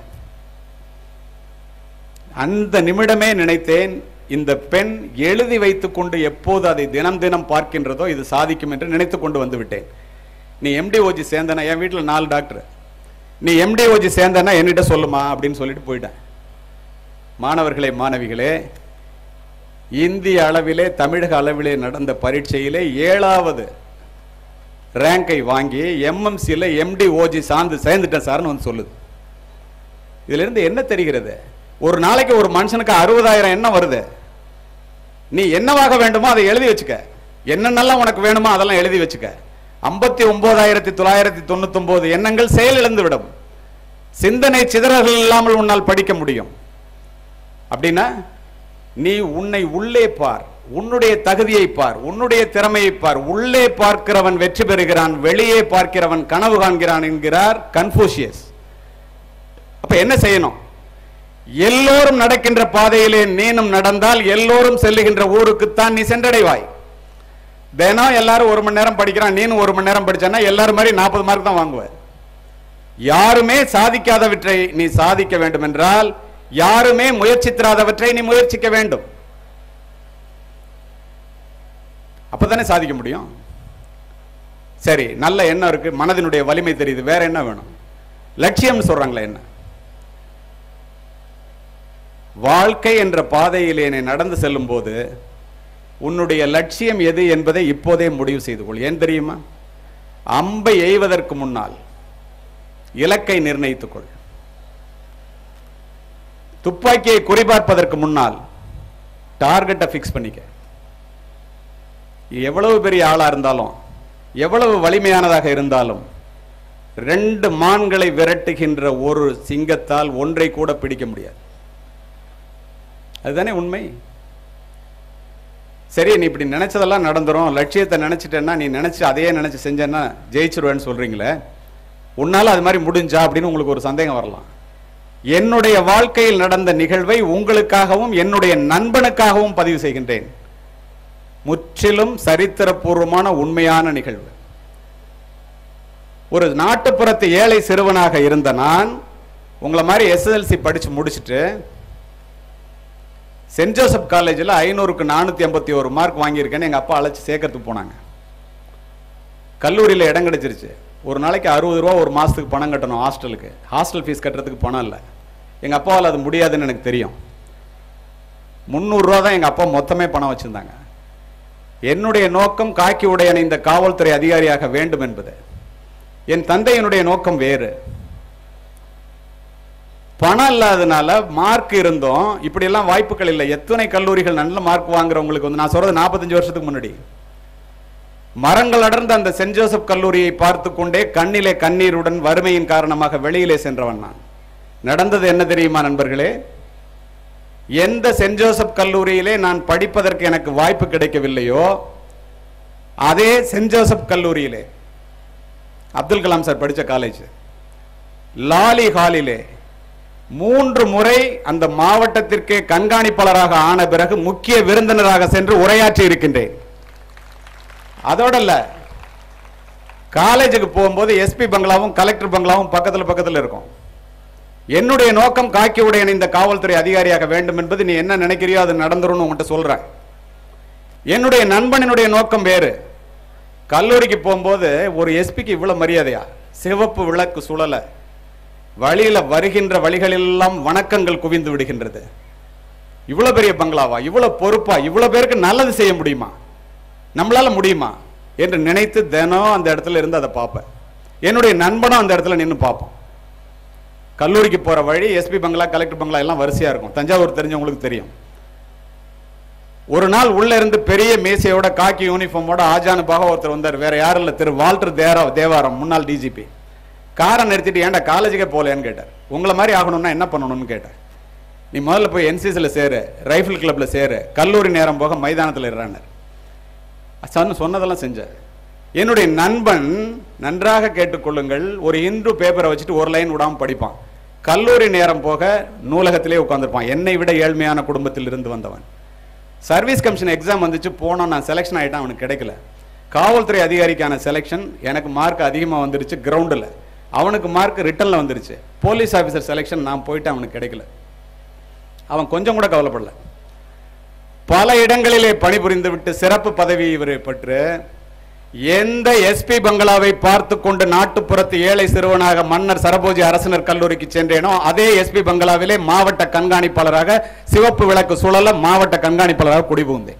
அந்த நிமிடமே நினைத்தேன் இந்த பெண் எழுதி வைத்துக்கொண்டு எப்போது அதை தினம் தினம் பார்க்கின்றதோ இது சாதிக்கும் என்று நினைத்து கொண்டு வந்து விட்டேன் நீ எம்டி ஓஜி சேர்ந்தனா என் வீட்டில் நாலு டாக்டர் நீ எம்டி ஓஜி சேர்ந்தனா என்னிட்ட சொல்லுமா அப்படின்னு சொல்லிட்டு போயிட்டேன் மாணவர்களே மாணவிகளே இந்திய அளவிலே தமிழக அளவிலே நடந்த பரீட்சையிலே ஏழாவது ரேங்கை வாங்கி எம்எம்சியில் எம்டி ஓஜி சார்ந்து சேர்ந்துட்டேன் சார்னு வந்து சொல்லுது இதுல இருந்து என்ன தெரிகிறது ஒரு நாளைக்கு ஒரு மனுஷனுக்கு அறுபதாயிரம் எண்ணம் வருது நீ என்னவாக வேண்டுமோ அதை எழுதி வச்சுக்க என்னென்னலாம் உனக்கு வேணுமோ அதெல்லாம் எழுதி வச்சுக்க ஐம்பத்தி ஒன்பதாயிரத்தி தொள்ளாயிரத்தி தொண்ணூத்தி ஒன்பது எண்ணங்கள் செயலிழந்து விடும் சிந்தனை சிதறல்கள் இல்லாமல் உன்னால் படிக்க முடியும் அப்படின்னா நீ உன்னை உள்ளே பார் உன்னுடைய தகுதியை பார் உன்னுடைய திறமையை பார் உள்ளே பார்க்கிறவன் வெற்றி பெறுகிறான் வெளியே பார்க்கிறவன் கனவு காண்கிறான் என்கிறார் கன்ஃபூசியஸ் அப்ப என்ன செய்யணும் எல்லோரும் நடக்கின்ற பாதையிலே நீனும் நடந்தால் எல்லோரும் செல்லுகின்ற ஊருக்குத்தான் நீ சென்றடைவாய் தினம் எல்லாரும் ஒரு மணி நேரம் படிக்கிறான் நீனும் ஒரு மணி நேரம் படிச்சானா எல்லாரும் மாதிரி நாற்பது மார்க் தான் வாங்குவ யாருமே சாதிக்காதவற்றை நீ சாதிக்க வேண்டும் என்றால் யாருமே முயற்சித்திராதவற்றை நீ முயற்சிக்க வேண்டும் அப்பதானே சாதிக்க முடியும் சரி நல்ல எண்ணம் இருக்கு மனதினுடைய வலிமை தெரியுது வேற என்ன வேணும் லட்சியம் சொல்றாங்களே என்ன வாழ்க்கை என்ற பாதையிலே நீ நடந்து செல்லும் போது உன்னுடைய லட்சியம் எது என்பதை இப்போதே முடிவு செய்து கொள் ஏன் தெரியுமா அம்பை எய்வதற்கு முன்னால் இலக்கை நிர்ணயித்துக் கொள் துப்பாக்கியை குறிபார்ப்பதற்கு முன்னால் டார்கெட்டை ஃபிக்ஸ் பண்ணிக்க எவ்வளவு பெரிய ஆளா இருந்தாலும் எவ்வளவு வலிமையானதாக இருந்தாலும் ரெண்டு மான்களை விரட்டுகின்ற ஒரு சிங்கத்தால் ஒன்றை கூட பிடிக்க முடியாது அதுதானே உண்மை சரி நீ இப்படி நினைச்சதெல்லாம் நடந்துரும் லட்சியத்தை நினைச்சிட்டேன்னா நீ நினைச்சு அதையே நினைச்சு செஞ்சேன்னா ஜெயிச்சிருவேன்னு சொல்றீங்களே உன்னால அது மாதிரி முடிஞ்சா அப்படின்னு உங்களுக்கு ஒரு சந்தேகம் வரலாம் என்னுடைய வாழ்க்கையில் நடந்த நிகழ்வை உங்களுக்காகவும் என்னுடைய நண்பனுக்காகவும் பதிவு செய்கின்றேன் முற்றிலும் சரித்திரபூர்வமான உண்மையான நிகழ்வு ஒரு நாட்டுப்புறத்து ஏழை சிறுவனாக இருந்த நான் உங்களை மாதிரி எஸ்எஸ்எல்சி படிச்சு முடிச்சுட்டு சென்ட் ஜோசப் காலேஜில் ஐநூறுக்கு நானூற்றி ஐம்பத்தி ஒரு மார்க் வாங்கியிருக்கேன்னு எங்கள் அப்பா அழைச்சி சேர்க்கறதுக்கு போனாங்க கல்லூரியில் இடம் கிடைச்சிருச்சு ஒரு நாளைக்கு அறுபது ரூபா ஒரு மாதத்துக்கு பணம் கட்டணும் ஹாஸ்டலுக்கு ஹாஸ்டல் ஃபீஸ் கட்டுறதுக்கு பணம் இல்லை எங்கள் அப்பாவால் அது முடியாதுன்னு எனக்கு தெரியும் முந்நூறுரூவா தான் எங்கள் அப்பா மொத்தமே பணம் வச்சுருந்தாங்க என்னுடைய நோக்கம் காக்கி உடையன் இந்த காவல்துறை அதிகாரியாக வேண்டும் என்பது என் தந்தையினுடைய நோக்கம் வேறு பணம் இல்லாதனால மார்க் இருந்தும் இப்படியெல்லாம் வாய்ப்புகள் இல்லை எத்தனை கல்லூரிகள் நல்ல மார்க் வாங்குறவங்களுக்கு வந்து நான் சொல்றது நாற்பத்தஞ்சு வருஷத்துக்கு முன்னாடி மரங்கள் அடர்ந்த அந்த சென்ட் ஜோசப் கல்லூரியை பார்த்து கொண்டே கண்ணிலே கண்ணீருடன் வறுமையின் காரணமாக வெளியிலே சென்றவன் நான் நடந்தது என்ன தெரியுமா நண்பர்களே எந்த சென்ட் ஜோசப் கல்லூரியிலே நான் படிப்பதற்கு எனக்கு வாய்ப்பு கிடைக்கவில்லையோ அதே சென்ட் ஜோசப் கல்லூரியிலே அப்துல் கலாம் சார் படித்த காலேஜ் லாலி ஹாலிலே மூன்று முறை அந்த மாவட்டத்திற்கே கண்காணிப்பாளராக ஆன பிறகு முக்கிய விருந்தினராக சென்று உரையாற்றி இருக்கின்றேன் அதோட இல்ல காலேஜுக்கு போகும்போது எஸ்பி பங்களாவும் கலெக்டர் பங்களாவும் பக்கத்துல பக்கத்துல இருக்கும் என்னுடைய நோக்கம் காக்கி உடைய இந்த காவல்துறை அதிகாரியாக வேண்டும் என்பது நீ என்ன நினைக்கிறியோ அது நடந்துரும்னு உங்கள்கிட்ட சொல்றேன் என்னுடைய நண்பனினுடைய நோக்கம் வேறு கல்லூரிக்கு போகும்போது ஒரு எஸ்பிக்கு இவ்வளவு மரியாதையா சிவப்பு விளக்கு சுழல வழியில வருகின்ற வழிகளெல்லாம் வணக்கங்கள் குவிந்து விடுகின்றது இவ்வளவு பெரிய பங்களாவா இவ்வளவு பொறுப்பா இவ்வளவு பேருக்கு நல்லது செய்ய முடியுமா நம்மளால முடியுமா என்று நினைத்து தினம் அந்த இடத்துல இருந்து அதை பார்ப்பேன் என்னுடைய நண்பனும் அந்த இடத்துல நின்று பார்ப்போம் கல்லூரிக்கு போற வழி எஸ்பி பங்களா கலெக்டர் பங்களா எல்லாம் வரிசையா இருக்கும் தஞ்சாவூர் தெரிஞ்சவங்களுக்கு தெரியும் ஒரு நாள் உள்ள இருந்து பெரிய மேசையோட காக்கி யூனிஃபார்மோட ஆஜானுபாக ஒருத்தர் வந்தார் வேற யாரும் இல்ல திரு வால்டர் தேரா தேவாரம் முன்னாள் டிஜிபி காரை நிறுத்திட்டு ஏன்டா காலேஜுக்கே போகலையான்னு கேட்டார் உங்களை மாதிரி ஆகணும்னா என்ன பண்ணணும்னு கேட்டார் நீ முதல்ல போய் என்சிசியில் சேரு ரைஃபிள் கிளப்ல சேரு கல்லூரி நேரம் போக மைதானத்தில் இருறானார் சொன்ன சொன்னதெல்லாம் செஞ்சார் என்னுடைய நண்பன் நன்றாக கேட்டுக்கொள்ளுங்கள் ஒரு இந்து பேப்பரை வச்சுட்டு ஒரு லைன் விடாம படிப்பான் கல்லூரி நேரம் போக நூலகத்திலே உட்காந்துருப்பான் என்னை விட ஏழ்மையான குடும்பத்தில் இருந்து வந்தவன் சர்வீஸ் கமிஷன் எக்ஸாம் வந்துச்சு போனோம் நான் செலெக்ஷன் ஆகிட்டேன் அவனுக்கு கிடைக்கல காவல்துறை அதிகாரிக்கான செலெக்ஷன் எனக்கு மார்க் அதிகமாக வந்துருச்சு கிரவுண்டில் அவனுக்கு மார்க் ரிட்டனில் வந்துருச்சு போலீஸ் ஆஃபீஸர் செலெக்ஷன் நான் போயிட்டு அவனுக்கு கிடைக்கல அவன் கொஞ்சம் கூட கவலைப்படல பல இடங்களிலே பணிபுரிந்து விட்டு சிறப்பு பதவி இவர் பெற்று எந்த எஸ்பி பங்களாவை பார்த்து கொண்டு நாட்டுப்புறத்து ஏழை சிறுவனாக மன்னர் சரபோஜி அரசனர் கல்லூரிக்கு சென்றேனோ அதே எஸ்பி பங்களாவிலே மாவட்ட கண்காணிப்பாளராக சிவப்பு விளக்கு சுழல மாவட்ட கண்காணிப்பாளராக குடிபுகுந்தேன்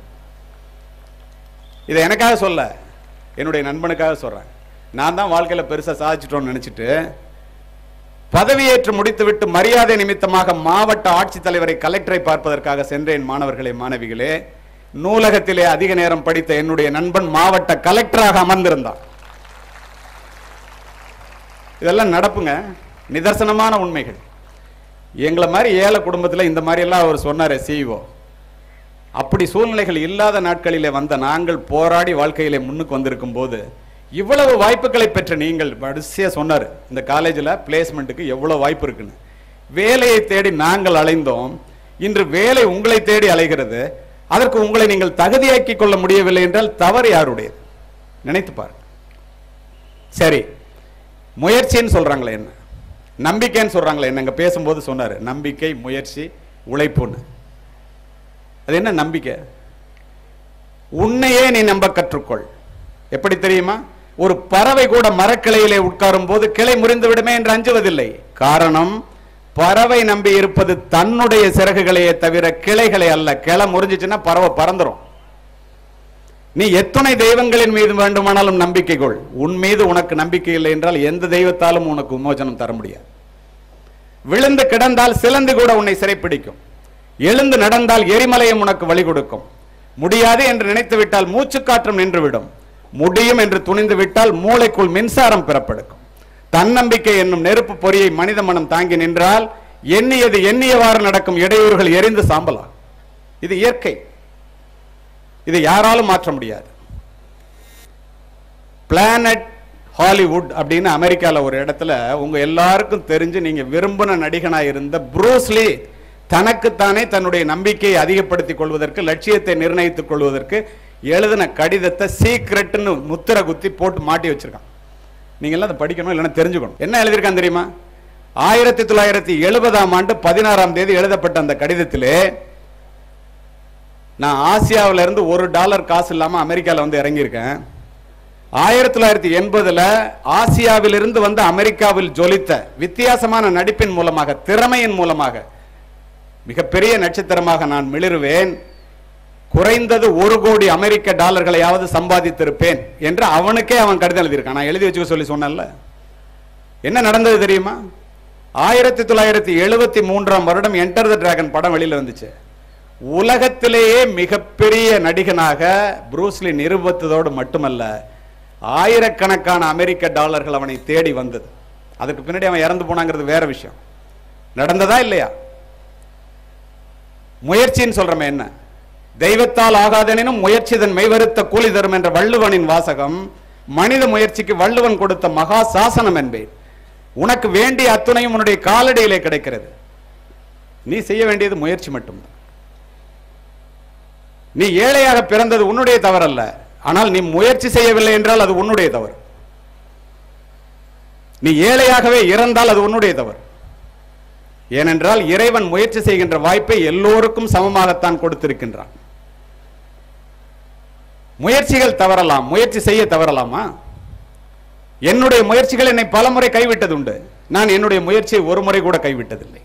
இதை எனக்காக சொல்ல என்னுடைய நண்பனுக்காக சொல்றேன் நான் தான் வாழ்க்கையில பெருசா சாதிச்சிட்டோம்னு நினைச்சிட்டு பதவியேற்று முடித்துவிட்டு மரியாதை நிமித்தமாக மாவட்ட ஆட்சித்தலைவரை கலெக்டரை பார்ப்பதற்காக சென்றேன் மாணவர்களே மாணவிகளே நூலகத்திலே அதிக நேரம் படித்த என்னுடைய நண்பன் மாவட்ட கலெக்டராக அமர்ந்திருந்தார் இதெல்லாம் நடப்புங்க நிதர்சனமான உண்மைகள் எங்களை மாதிரி ஏழை குடும்பத்தில் இந்த மாதிரி எல்லாம் அவர் சொன்னார் சிஇஓ அப்படி சூழ்நிலைகள் இல்லாத நாட்களிலே வந்த நாங்கள் போராடி வாழ்க்கையிலே முன்னுக்கு வந்திருக்கும் போது இவ்வளவு வாய்ப்புகளை பெற்ற நீங்கள் வரிசையா சொன்னார் இந்த காலேஜில் பிளேஸ்மெண்ட்டுக்கு எவ்வளவு வாய்ப்பு இருக்குன்னு வேலையை தேடி நாங்கள் அலைந்தோம் இன்று வேலை உங்களை தேடி அலைகிறது அதற்கு உங்களை நீங்கள் தகுதியாக்கி கொள்ள முடியவில்லை என்றால் தவறு யாருடையது நினைத்து பாருங்க சரி முயற்சின்னு சொல்றாங்களே என்ன நம்பிக்கைன்னு சொல்றாங்களே என்ன இங்க பேசும்போது சொன்னாரு நம்பிக்கை முயற்சி உழைப்புன்னு அது என்ன நம்பிக்கை உன்னையே நீ நம்ப கற்றுக்கொள் எப்படி தெரியுமா ஒரு பறவை கூட மரக்கிளையிலே உட்காரும் போது கிளை முறிந்து விடுமே என்று அஞ்சுவதில்லை காரணம் பறவை நம்பி இருப்பது தன்னுடைய சிறகுகளையே தவிர கிளைகளை அல்ல கிளை முறிஞ்சிச்சுன்னா பறவை பறந்துரும் நீ எத்தனை தெய்வங்களின் மீது வேண்டுமானாலும் நம்பிக்கை கொள் உன் மீது உனக்கு நம்பிக்கை இல்லை என்றால் எந்த தெய்வத்தாலும் உனக்கு விமோசனம் தர முடியாது விழுந்து கிடந்தால் சிலந்து கூட உன்னை சிறைப்பிடிக்கும் எழுந்து நடந்தால் எரிமலையும் உனக்கு வழி கொடுக்கும் முடியாது என்று நினைத்து விட்டால் மூச்சுக்காற்றும் நின்றுவிடும் முடியும் என்று துணிந்து விட்டால் மூளைக்குள் மின்சாரம் பிறப்பெடுக்கும் தன்னம்பிக்கை என்னும் நெருப்பு பொறியை மனித மனம் தாங்கி நின்றால் எண்ணியது எண்ணியவாறு நடக்கும் இடையூறுகள் எரிந்து சாம்பலாம் இது இயற்கை இதை யாராலும் மாற்ற முடியாது பிளானட் ஹாலிவுட் அப்படின்னு அமெரிக்கால ஒரு இடத்துல உங்க எல்லாருக்கும் தெரிஞ்சு நீங்க விரும்பின நடிகனா இருந்த ப்ரூஸ்லி தனக்குத்தானே தன்னுடைய நம்பிக்கையை அதிகப்படுத்திக் கொள்வதற்கு லட்சியத்தை நிர்ணயித்துக் கொள்வதற்கு எழுதின கடிதத்தை சீக்ரெட்னு முத்திர குத்தி போட்டு மாட்டி வச்சிருக்கான் நீங்க எல்லாம் அதை படிக்கணும் இல்லைன்னா தெரிஞ்சுக்கணும் என்ன எழுதியிருக்கான் தெரியுமா ஆயிரத்தி தொள்ளாயிரத்தி எழுபதாம் ஆண்டு பதினாறாம் தேதி எழுதப்பட்ட அந்த கடிதத்திலே நான் ஆசியாவில இருந்து ஒரு டாலர் காசு இல்லாம அமெரிக்கால வந்து இறங்கியிருக்கேன் ஆயிரத்தி தொள்ளாயிரத்தி எண்பதுல ஆசியாவிலிருந்து வந்து அமெரிக்காவில் ஜொலித்த வித்தியாசமான நடிப்பின் மூலமாக திறமையின் மூலமாக மிகப்பெரிய நட்சத்திரமாக நான் மிளிருவேன் குறைந்தது ஒரு கோடி அமெரிக்க டாலர்களையாவது சம்பாதித்திருப்பேன் என்று அவனுக்கே அவன் கடிதம் எழுதியிருக்கான் நான் எழுதி வச்சுக்க சொல்லி சொன்னேன்ல என்ன நடந்தது தெரியுமா ஆயிரத்தி தொள்ளாயிரத்தி எழுபத்தி மூன்றாம் வருடம் என்டர் த டிராகன் படம் வெளியில வந்துச்சு உலகத்திலேயே மிகப்பெரிய நடிகனாக ப்ரூஸ்லி நிரூபித்ததோடு மட்டுமல்ல ஆயிரக்கணக்கான அமெரிக்க டாலர்கள் அவனை தேடி வந்தது அதுக்கு பின்னாடி அவன் இறந்து போனாங்கிறது வேற விஷயம் நடந்ததா இல்லையா முயற்சின்னு சொல்றமே என்ன தெய்வத்தால் ஆகாதெனினும் முயற்சி தன் மெய்வருத்த கூலி தரும் என்ற வள்ளுவனின் வாசகம் மனித முயற்சிக்கு வள்ளுவன் கொடுத்த மகா சாசனம் என்பேன் உனக்கு வேண்டிய அத்துணையும் உன்னுடைய காலடியிலே கிடைக்கிறது நீ செய்ய வேண்டியது முயற்சி மட்டும்தான் நீ ஏழையாக பிறந்தது உன்னுடைய தவறல்ல ஆனால் நீ முயற்சி செய்யவில்லை என்றால் அது உன்னுடைய தவறு நீ ஏழையாகவே இறந்தால் அது உன்னுடைய தவறு ஏனென்றால் இறைவன் முயற்சி செய்கின்ற வாய்ப்பை எல்லோருக்கும் சமமாகத்தான் கொடுத்திருக்கின்றான் முயற்சிகள் தவறலாம் முயற்சி செய்ய தவறலாமா என்னுடைய முயற்சிகள் என்னை பலமுறை கைவிட்டது உண்டு நான் என்னுடைய முயற்சியை ஒரு முறை கூட கைவிட்டதில்லை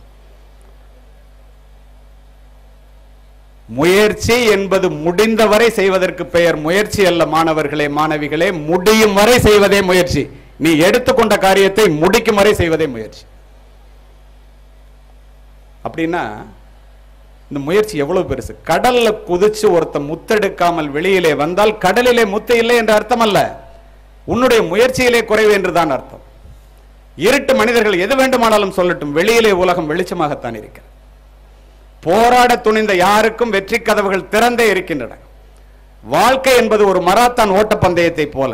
முயற்சி என்பது முடிந்தவரை செய்வதற்கு பெயர் முயற்சி அல்ல மாணவர்களே மாணவிகளே முடியும் வரை செய்வதே முயற்சி நீ எடுத்துக்கொண்ட காரியத்தை முடிக்கும் வரை செய்வதே முயற்சி அப்படின்னா இந்த முயற்சி எவ்வளவு பெருசு கடல்ல குதிச்சு ஒருத்தன் முத்தெடுக்காமல் வெளியிலே வந்தால் கடலிலே முத்து இல்லை என்ற அர்த்தம் அல்ல உன்னுடைய முயற்சியிலே குறைவு என்றுதான் அர்த்தம் இருட்டு மனிதர்கள் எது வேண்டுமானாலும் சொல்லட்டும் வெளியிலே உலகம் வெளிச்சமாகத்தான் இருக்கிறது போராட துணிந்த யாருக்கும் வெற்றி கதவுகள் திறந்தே இருக்கின்றன வாழ்க்கை என்பது ஒரு மராத்தான் ஓட்டப்பந்தயத்தை போல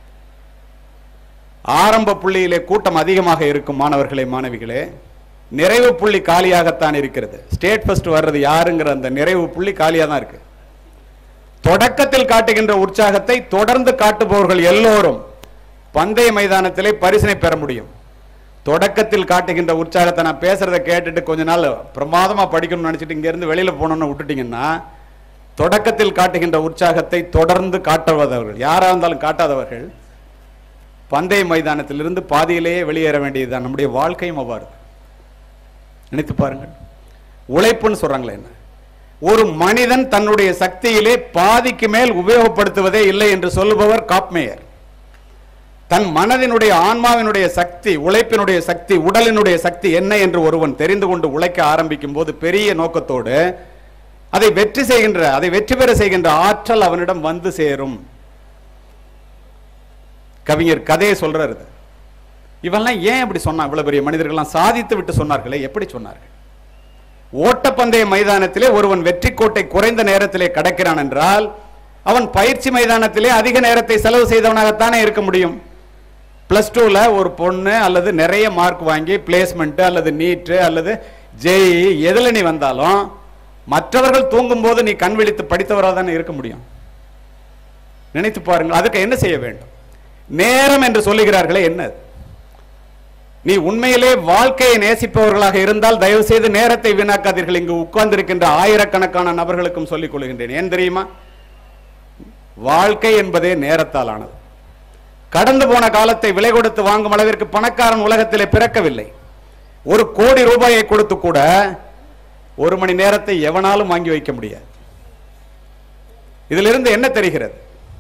ஆரம்ப புள்ளியிலே கூட்டம் அதிகமாக இருக்கும் மாணவர்களே மாணவிகளே நிறைவு புள்ளி காலியாகத்தான் இருக்கிறது ஸ்டேட் ஃபர்ஸ்ட் வர்றது யாருங்கிற அந்த நிறைவு புள்ளி காலியா தான் இருக்கு தொடக்கத்தில் காட்டுகின்ற உற்சாகத்தை தொடர்ந்து காட்டுபவர்கள் எல்லோரும் பந்தய மைதானத்திலே பரிசினை பெற முடியும் தொடக்கத்தில் காட்டுகின்ற உற்சாகத்தை நான் பேசுறதை கேட்டுட்டு கொஞ்ச நாள் பிரமாதமா படிக்கணும்னு நினைச்சிட்டு இங்க இருந்து வெளியில போகணும்னு விட்டுட்டீங்கன்னா தொடக்கத்தில் காட்டுகின்ற உற்சாகத்தை தொடர்ந்து காட்டுவதவர்கள் யாரா இருந்தாலும் காட்டாதவர்கள் பந்தய மைதானத்திலிருந்து பாதியிலேயே வெளியேற வேண்டியதுதான் நம்முடைய வாழ்க்கையும் அவ்வாறு நினைத்து பாருங்கள் உழைப்புன்னு சொல்றாங்களே என்ன ஒரு மனிதன் தன்னுடைய சக்தியிலே பாதிக்கு மேல் உபயோகப்படுத்துவதே இல்லை என்று சொல்லுபவர் காப்மேயர் தன் மனதினுடைய ஆன்மாவினுடைய சக்தி உழைப்பினுடைய சக்தி உடலினுடைய சக்தி என்ன என்று ஒருவன் தெரிந்து கொண்டு உழைக்க ஆரம்பிக்கும் போது பெரிய நோக்கத்தோடு அதை வெற்றி செய்கின்ற அதை வெற்றி பெற செய்கின்ற ஆற்றல் அவனிடம் வந்து சேரும் கவிஞர் கதையை சொல்றாரு இது. இவெல்லாம் ஏன் இப்படி சொன்னா இவ்வளவு பெரிய மனிதர்கள்லாம் சாதித்து விட்டு சொன்னார்களே எப்படி சொன்னார்கள் ஓட்டப்பந்தய மைதானத்திலே ஒருவன் வெற்றி கோட்டை குறைந்த நேரத்திலே கடக்கிறான் என்றால் அவன் பயிற்சி மைதானத்திலே அதிக நேரத்தை செலவு செய்தவனாகத்தானே இருக்க முடியும் பிளஸ் டூவில் ஒரு பொண்ணு அல்லது நிறைய மார்க் வாங்கி பிளேஸ்மெண்ட் அல்லது நீட்டு அல்லது ஜேஇ எதில் நீ வந்தாலும் மற்றவர்கள் தூங்கும்போது நீ கண் விழித்து படித்தவராக தானே இருக்க முடியும் நினைத்து பாருங்கள் அதுக்கு என்ன செய்ய வேண்டும் நேரம் என்று சொல்லுகிறார்களே என்ன அது? நீ உண்மையிலே வாழ்க்கையை நேசிப்பவர்களாக இருந்தால் தயவு செய்து நேரத்தை வீணாக்காதீர்கள் இங்கு உட்கார்ந்திருக்கின்ற ஆயிரக்கணக்கான நபர்களுக்கும் சொல்லிக் கொள்கின்றேன் ஏன் தெரியுமா வாழ்க்கை என்பதே நேரத்தால் ஆனது கடந்து போன காலத்தை விலை கொடுத்து வாங்கும் அளவிற்கு பணக்காரன் உலகத்திலே பிறக்கவில்லை ஒரு கோடி ரூபாயை கொடுத்து கூட ஒரு மணி நேரத்தை எவனாலும் வாங்கி வைக்க முடியாது இதிலிருந்து என்ன தெரிகிறது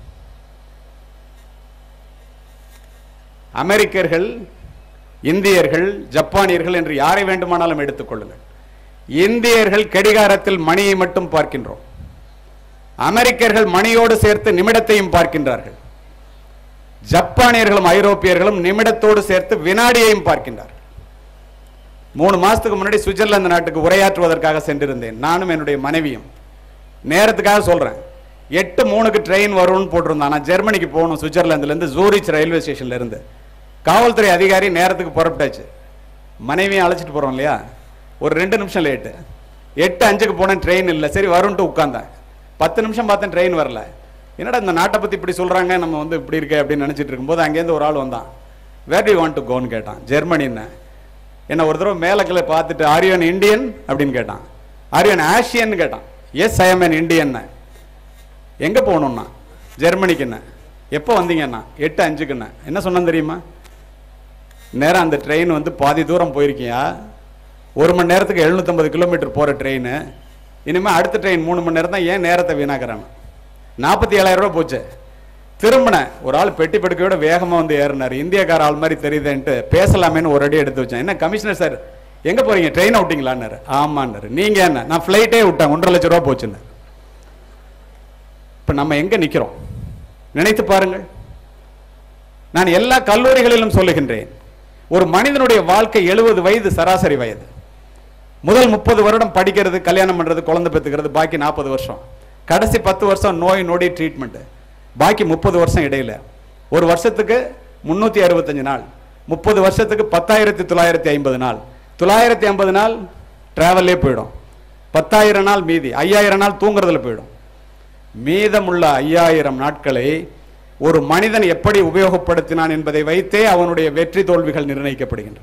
அமெரிக்கர்கள் இந்தியர்கள் ஜப்பானியர்கள் என்று யாரை வேண்டுமானாலும் எடுத்துக்கொள்ளுங்கள் இந்தியர்கள் கடிகாரத்தில் மணியை மட்டும் பார்க்கின்றோம் அமெரிக்கர்கள் மணியோடு சேர்த்து நிமிடத்தையும் பார்க்கின்றார்கள் ஜப்பானியர்களும் ஐரோப்பியர்களும் நிமிடத்தோடு சேர்த்து வினாடியையும் பார்க்கின்றார்கள் மூணு மாசத்துக்கு முன்னாடி சுவிட்சர்லாந்து நாட்டுக்கு உரையாற்றுவதற்காக சென்றிருந்தேன் நானும் என்னுடைய மனைவியும் நேரத்துக்காக சொல்றேன் எட்டு மூணுக்கு ட்ரெயின் வரும்னு போட்டிருந்தான் நான் ஜெர்மனிக்கு போகணும் சுவிட்சர்லாந்துல இருந்து ஜூரிச் ரயில்வே ஸ்டேஷன்ல இருந்து காவல்துறை அதிகாரி நேரத்துக்கு புறப்பட்டாச்சு மனைவியும் அழைச்சிட்டு போறோம் இல்லையா ஒரு ரெண்டு நிமிஷம் லேட்டு எட்டு அஞ்சுக்கு போனேன் ட்ரெயின் இல்லை சரி வரும்ன்ட்டு உட்கார்ந்தேன் பத்து நிமிஷம் பார்த்தேன் ட்ரெயின் வரல என்னடா இந்த நாட்டை பத்தி இப்படி சொல்றாங்க நம்ம வந்து இப்படி இருக்கே அப்படின்னு நினைச்சிட்டு இருக்கும்போது அங்கேருந்து ஒரு ஆள் வந்தான் வேர் டு வாண்ட் டு கோன்னு கேட்டான் ஜெர்மனின்னு என்ன ஒரு தடவை மேலக்கில் பார்த்துட்டு ஆரியன் இந்தியன் அப்படின்னு கேட்டான் ஆரியன் ஆஷியன் கேட்டான் yes I am an Indian எங்க போகணும்னா ஜெர்மனிக்குண்ணே எப்போ வந்தீங்கண்ணா எட்டு அஞ்சுக்குண்ணே என்ன சொன்னேன் தெரியுமா நேரம் அந்த ட்ரெயின் வந்து பாதி தூரம் போயிருக்கியா ஒரு மணி நேரத்துக்கு எழுநூத்தம்பது கிலோமீட்டர் போகிற ட்ரெயின் இனிமேல் அடுத்த ட்ரெயின் மூணு மணி நேரம் தான் ஏன் நேரத்தை வீணாக்குறாங்க நாற்பத்தி ஏழாயிரம் ரூபாய் போச்சு திரும்பினேன் ஒரு ஆள் பெட்டி படுக்கையோட வேகமாக வந்து ஏறினார் இந்தியக்கார ஆள் மாதிரி தெரியுதுன்ட்டு பேசலாமேன்னு ஒரு அடி எடுத்து வச்சேன் என்ன கமிஷனர் சார் எங்கே போறீங்க ட்ரெயினை விட்டீங்களான்னாரு ஆமான்னாரு நீங்கள் என்ன நான் ஃப்ளைட்டே விட்டேன் ஒன்றரை லட்ச ரூபா போச்சுன்னு இப்போ நம்ம எங்கே நிற்கிறோம் நினைத்து பாருங்கள் நான் எல்லா கல்லூரிகளிலும் சொல்லுகின்றேன் ஒரு மனிதனுடைய வாழ்க்கை எழுபது வயது சராசரி வயது முதல் முப்பது வருடம் படிக்கிறது கல்யாணம் பண்றது குழந்தை பெற்றுக்கிறது பாக்கி நாற்பது வருஷம் கடைசி பத்து வருஷம் நோய் நொடி ட்ரீட்மெண்ட் பாக்கி முப்பது வருஷம் இடையில ஒரு வருஷத்துக்கு முன்னூத்தி அறுபத்தஞ்சு நாள் முப்பது வருஷத்துக்கு பத்தாயிரத்தி தொள்ளாயிரத்தி ஐம்பது நாள் தொள்ளாயிரத்தி ஐம்பது நாள் டிராவல்லே போயிடும் பத்தாயிரம் நாள் மீதி ஐயாயிரம் நாள் தூங்குறதுல போயிடும் மீதமுள்ள ஐயாயிரம் நாட்களை ஒரு மனிதன் எப்படி உபயோகப்படுத்தினான் என்பதை வைத்தே அவனுடைய வெற்றி தோல்விகள் நிர்ணயிக்கப்படுகின்றன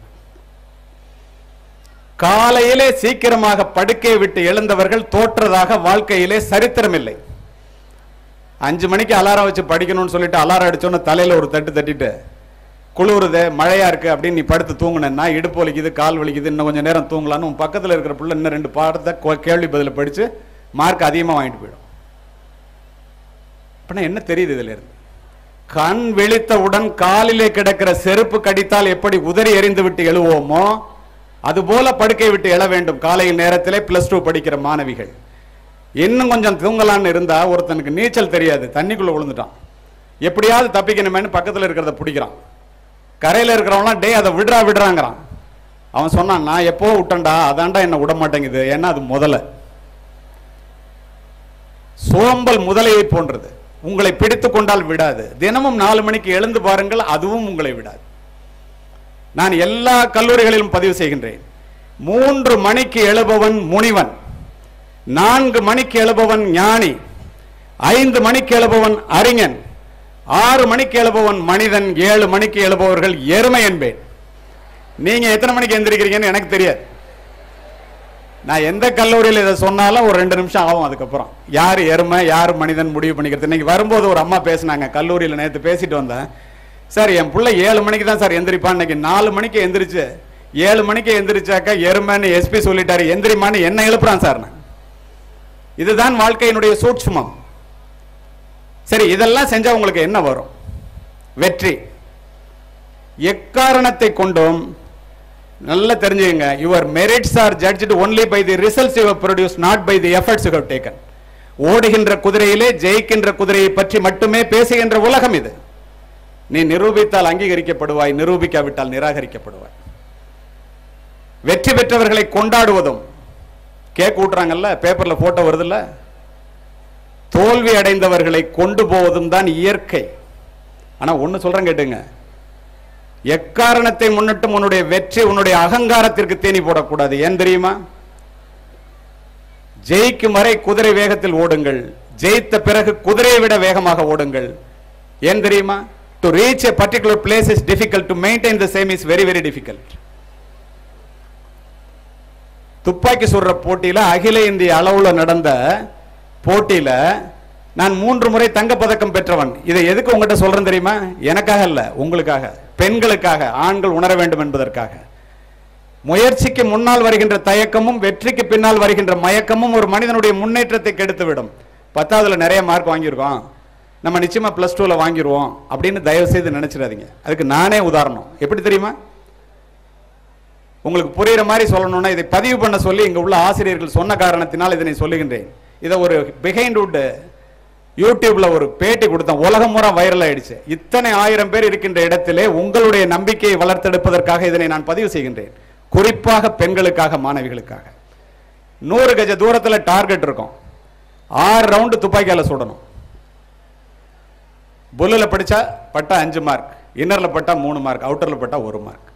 காலையிலே சீக்கிரமாக படுக்கையை விட்டு எழுந்தவர்கள் தோற்றதாக வாழ்க்கையிலே சரித்திரமில்லை அஞ்சு மணிக்கு அலாரம் வச்சு படிக்கணும்னு சொல்லிட்டு அலாரம் அடிச்சோன்னு தலையில ஒரு தட்டு தட்டிட்டு குளிருது மழையா இருக்கு அப்படின்னு நீ படுத்து தூங்குனேன்னா இடுப்பு வலிக்குது கால் வலிக்குது இன்னும் கொஞ்சம் நேரம் தூங்கலான்னு உன் பக்கத்துல இருக்கிற புள்ள இன்னும் ரெண்டு பாடத்தை கொ- கேள்வி பதில படிச்சு மார்க் அதிகமா வாங்கிட்டு போயிடும் அப்படின்னா என்ன தெரியுது இதுல இருந்து கண் விழித்தவுடன் காலிலே கிடக்கிற செருப்பு கடித்தால் எப்படி உதறி எறிந்து விட்டு எழுவோமோ அதுபோல படுக்கை விட்டு எழ வேண்டும் காலையில் நேரத்திலே பிளஸ் டூ படிக்கிற மாணவிகள் இன்னும் கொஞ்சம் தூங்கலான்னு இருந்தா ஒருத்தனுக்கு நீச்சல் தெரியாது தண்ணிக்குள்ள விழுந்துட்டான் எப்படியாவது தப்பிக்கணுமேனு பக்கத்துல இருக்கிறத பிடிக்கிறான் கரையில இருக்கிறவன்லாம் டேய் அதை விடுறா விடுறாங்கிறான் அவன் சொன்னான் நான் எப்போ விட்டேன்டா அதான்டா என்ன விட மாட்டேங்குது ஏன்னா அது முதல்ல சோம்பல் முதலையை போன்றது உங்களை பிடித்து கொண்டால் விடாது தினமும் நாலு மணிக்கு எழுந்து பாருங்கள் அதுவும் உங்களை விடாது நான் எல்லா கல்லூரிகளிலும் பதிவு செய்கின்றேன் மூன்று மணிக்கு எழுபவன் முனிவன் நான்கு மணிக்கு எழுபவன் ஞானி ஐந்து மணிக்கு எழுபவன் அறிஞன் ஆறு மணிக்கு எழுபவன் மனிதன் ஏழு மணிக்கு எழுபவர்கள் எருமை என்பேன் நீங்க எத்தனை மணிக்கு எந்திரிக்கிறீங்கன்னு எனக்கு தெரியாது நான் எந்த கல்லூரியில் இதை சொன்னாலும் ஒரு ரெண்டு நிமிஷம் ஆகும் அதுக்கப்புறம் யார் எருமை யார் மனிதன் முடிவு பண்ணிக்கிறது இன்னைக்கு வரும்போது ஒரு அம்மா பேசுனாங்க கல்லூரியில் நேற்று பேசிட்டு வந்தேன் சார் என் பிள்ளை ஏழு மணிக்கு தான் சார் எந்திரிப்பான் இன்னைக்கு நாலு மணிக்கு எந்திரிச்சு ஏழு மணிக்கு எந்திரிச்சாக்கா எருமைன்னு எஸ்பி சொல்லிட்டாரு எந்திரிமான்னு என்ன எழுப்புறான் சார் நான் இதுதான் வாழ்க்கையினுடைய சூட்சுமம் சரி இதெல்லாம் செஞ்சா உங்களுக்கு என்ன வரும் வெற்றி எக்காரணத்தை கொண்டும் நல்லா தெரிஞ்சுக்கங்க your merits are judged only by the results you produce not by the efforts you have taken ஓடுகின்ற குதிரையிலே ஜெயிக்கின்ற குதிரையை பற்றி மட்டுமே பேசுகின்ற உலகம் இது நீ நிரூபித்தால் அங்கீகரிக்கப்படுவாய் நிரூபிக்காவிட்டால் நிராகரிக்கப்படுவாய் வெற்றி பெற்றவர்களை கொண்டாடுவதும் கேக் ஊட்டுறாங்கல்ல பேப்பர்ல போட்டோ வருதுல்ல தோல்வி அடைந்தவர்களை கொண்டு போவதும் தான் இயற்கை ஆனா ஒண்ணு சொல்றேன் கேட்டுங்க எக்காரணத்தை முன்னிட்டும் உன்னுடைய வெற்றி உன்னுடைய அகங்காரத்திற்கு தேனி போடக்கூடாது ஏன் தெரியுமா ஜெயிக்கும் வரை குதிரை வேகத்தில் ஓடுங்கள் ஜெயித்த பிறகு குதிரையை விட வேகமாக ஓடுங்கள் ஏன் தெரியுமா to reach a particular place is difficult to maintain the same is very very difficult துப்பாக்கி சுடுற போட்டியில அகில இந்திய அளவுல நடந்த போட்டியில நான் மூன்று முறை தங்கப்பதக்கம் பெற்றவன் இதை எதுக்கு உங்ககிட்ட சொல்றேன் தெரியுமா எனக்காக இல்ல உங்களுக்காக பெண்களுக்காக ஆண்கள் உணர வேண்டும் என்பதற்காக முயற்சிக்கு முன்னால் வருகின்ற தயக்கமும் வெற்றிக்கு பின்னால் வருகின்ற மயக்கமும் ஒரு மனிதனுடைய முன்னேற்றத்தை கெடுத்துவிடும் பத்தாவதுல நிறைய மார்க் வாங்கியிருக்கோம் நம்ம நிச்சயமா பிளஸ் டூல வாங்கிடுவோம் அப்படின்னு தயவு செய்து நினைச்சிடாதீங்க அதுக்கு நானே உதாரணம் எப்படி தெரியுமா உங்களுக்கு புரியுற மாதிரி சொல்லணும்னா இதை பதிவு பண்ண சொல்லி இங்க உள்ள ஆசிரியர்கள் சொன்ன காரணத்தினால் இதனை சொல்லுகின்றேன் இதை ஒரு பிஹைண்ட் வுட் யூடியூப்ல ஒரு பேட்டி கொடுத்தேன் உலகம் முறை வைரல் ஆயிடுச்சு இத்தனை ஆயிரம் பேர் இருக்கின்ற இடத்திலே உங்களுடைய நம்பிக்கையை வளர்த்தெடுப்பதற்காக இதனை நான் பதிவு செய்கின்றேன் குறிப்பாக பெண்களுக்காக மாணவிகளுக்காக நூறு கஜ தூரத்துல டார்கெட் இருக்கும் ஆறு ரவுண்டு துப்பாக்கியால சுடணும் புல்லில் படிச்சா பட்டா அஞ்சு மார்க் இன்னர்ல பட்டா மூணு மார்க் அவுட்டர்ல பட்டா ஒரு மார்க்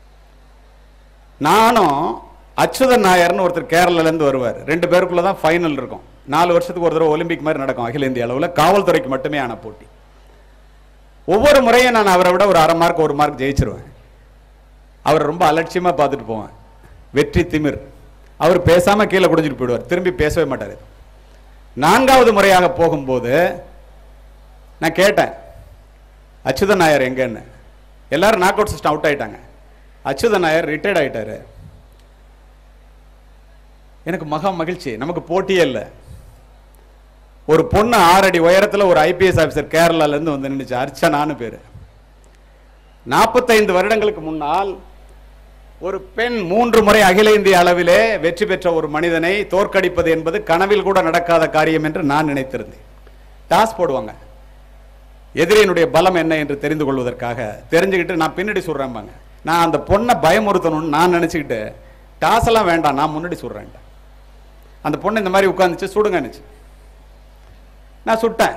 நானும் அச்சுதன் நாயர்னு ஒருத்தர் கேரளால இருந்து வருவார் ரெண்டு பேருக்குள்ள தான் ஃபைனல் இருக்கும் நாலு வருஷத்துக்கு ஒரு தடவை ஒலிம்பிக் மாதிரி நடக்கும் அகில இந்திய அளவில் காவல்துறைக்கு மட்டுமே ஆன போட்டி ஒவ்வொரு முறையும் நான் அவரை விட ஒரு அரை மார்க் ஒரு மார்க் ஜெயிச்சிருவேன் அவரை ரொம்ப அலட்சியமா பார்த்துட்டு போவேன் வெற்றி திமிர் அவர் பேசாம கீழே குடிஞ்சிட்டு போயிடுவார் திரும்பி பேசவே மாட்டார் நான்காவது முறையாக போகும்போது நான் கேட்டேன் அச்சுதன் நாயர் எங்கன்னு எல்லாரும் நாக் அவுட் சிஸ்டம் அவுட் ஆயிட்டாங்க அச்சுதன் நாயர் ரிட்டையர்ட் ஆயிட்டாரு எனக்கு மகா மகிழ்ச்சி நமக்கு போட்டியே இல்லை ஒரு பொண்ணு ஆறு அடி உயரத்துல ஒரு ஐபிஎஸ் ஆபீசர் கேரளால இருந்து வந்து நின்னுச்சு அர்ச்சனான்னு பேரு நாற்பத்தைந்து வருடங்களுக்கு முன்னால் ஒரு பெண் மூன்று முறை அகில இந்திய அளவிலே வெற்றி பெற்ற ஒரு மனிதனை தோற்கடிப்பது என்பது கனவில் கூட நடக்காத காரியம் என்று நான் நினைத்திருந்தேன் டாஸ் போடுவாங்க எதிரியினுடைய பலம் என்ன என்று தெரிந்து கொள்வதற்காக தெரிஞ்சுக்கிட்டு நான் பின்னாடி சொல்றேன்பாங்க நான் அந்த பொண்ணை பயமுறுத்தணும்னு நான் நினைச்சுக்கிட்டு டாஸ் எல்லாம் வேண்டாம் நான் முன்னாடி சொல்றேன் அந்த பொண்ணு இந்த மாதிரி உட்காந்துச்சு சுடுங்கன்னுச்சு நான் சுட்டேன்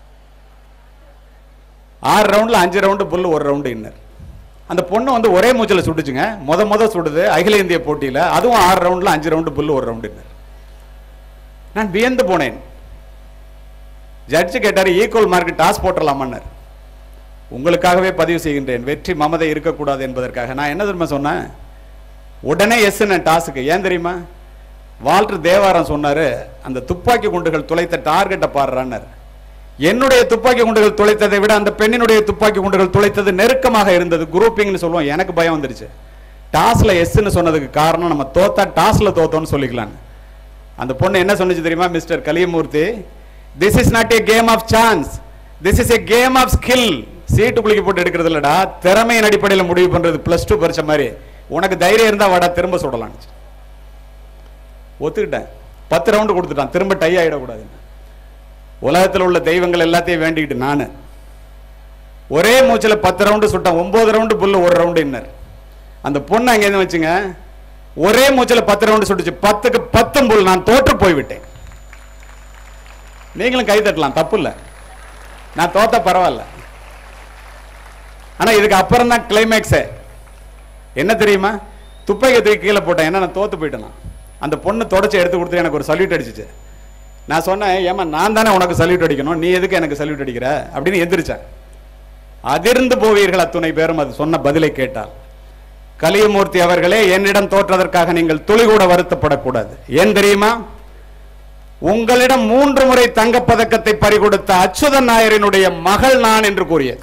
ஆறு ரவுண்ட்ல அஞ்சு ரவுண்டு புல்லு ஒரு ரவுண்டு இன்னர் அந்த பொண்ணு வந்து ஒரே மூச்சில் சுட்டுச்சுங்க முத முத சுடுது அகில இந்திய போட்டியில அதுவும் ஆறு ரவுண்ட்ல அஞ்சு ரவுண்டு புல்லு ஒரு ரவுண்டு இன்னர் நான் வியந்து போனேன் ஜட்ஜு கேட்டாரு ஈக்குவல் மார்க் டாஸ் போட்டுடலாமன்னார் உங்களுக்காகவே பதிவு செய்கின்றேன் வெற்றி மமதை இருக்கக்கூடாது என்பதற்காக நான் என்ன தெரியுமா சொன்னேன் உடனே எஸ் டாஸுக்கு ஏன் தெரியுமா வால்டர் தேவாரம் சொன்னாரு அந்த துப்பாக்கி குண்டுகள் துளைத்த டார்கெட்டை பாடுறான்னார் என்னுடைய துப்பாக்கி குண்டுகள் துளைத்ததை விட அந்த பெண்ணினுடைய துப்பாக்கி குண்டுகள் துளைத்தது நெருக்கமாக இருந்தது குரூப்பிங்னு சொல்லுவோம் எனக்கு பயம் வந்துருச்சு டாஸ்ல எஸ்ன்னு சொன்னதுக்கு காரணம் நம்ம தோத்தா டாஸ்ல தோத்தோம்னு சொல்லிக்கலாம் அந்த பொண்ணு என்ன சொன்னுச்சு தெரியுமா mister Kaliyamurthy this is not a game of chance this is a game of skill சீட்டு குளிக்க போட்டு எடுக்கிறது இல்லடா திறமையின் அடிப்படையில் முடிவு பண்றது பிளஸ் டூ பரிச்ச மாதிரி உனக்கு தைரியம் இருந்தா வாடா திரும்ப சுடலாம் ஒத்துக்கிட்டேன் பத்து ரவுண்டு கொடுத்துட்டான் திரும்ப டை ஆயிடக்கூடாதுன்னு உலகத்தில் உள்ள தெய்வங்கள் எல்லாத்தையும் வேண்டிக்கிட்டு நான் ஒரே மூச்சில் பத்து ரவுண்டு சுட்டேன் ஒன்பது ரவுண்டு புல்லு ஒரு ரவுண்டு இன்னர் அந்த பொண்ணு அங்கேருந்து வச்சுங்க ஒரே மூச்சில் பத்து ரவுண்டு சுட்டுச்சு பத்துக்கு பத்தும் புல் நான் தோற்று போய்விட்டேன் நீங்களும் கை தட்டலாம் தப்பு இல்லை நான் தோத்த பரவாயில்ல ஆனா இதுக்கு அப்புறம் தான் கிளைமேக்ஸே என்ன தெரியுமா துப்பாக்கி தூக்கி கீழே போட்டேன் ஏன்னா நான் தோத்து போயிட்டேன் நான். அந்த பொண்ணு தொடச்சி எடுத்து கொடுத்து எனக்கு ஒரு சல்யூட் அடிச்சிச்சு நான் சொன்னேன் ஏமா நான் தானே உனக்கு சல்யூட் அடிக்கணும் நீ எதுக்கு எனக்கு சல்யூட் அடிக்கிற அப்படின்னு எந்திரிச்சேன் அதிர்ந்து போவீர்கள் அத்துணை பேரும் அது சொன்ன பதிலை கேட்டால் கலியமூர்த்தி அவர்களே என்னிடம் தோற்றதற்காக நீங்கள் துளி கூட வருத்தப்படக்கூடாது ஏன் தெரியுமா உங்களிடம் மூன்று முறை தங்கப்பதக்கத்தை பறிகொடுத்த அச்சுதன் நாயரினுடைய மகள் நான் என்று கூறியது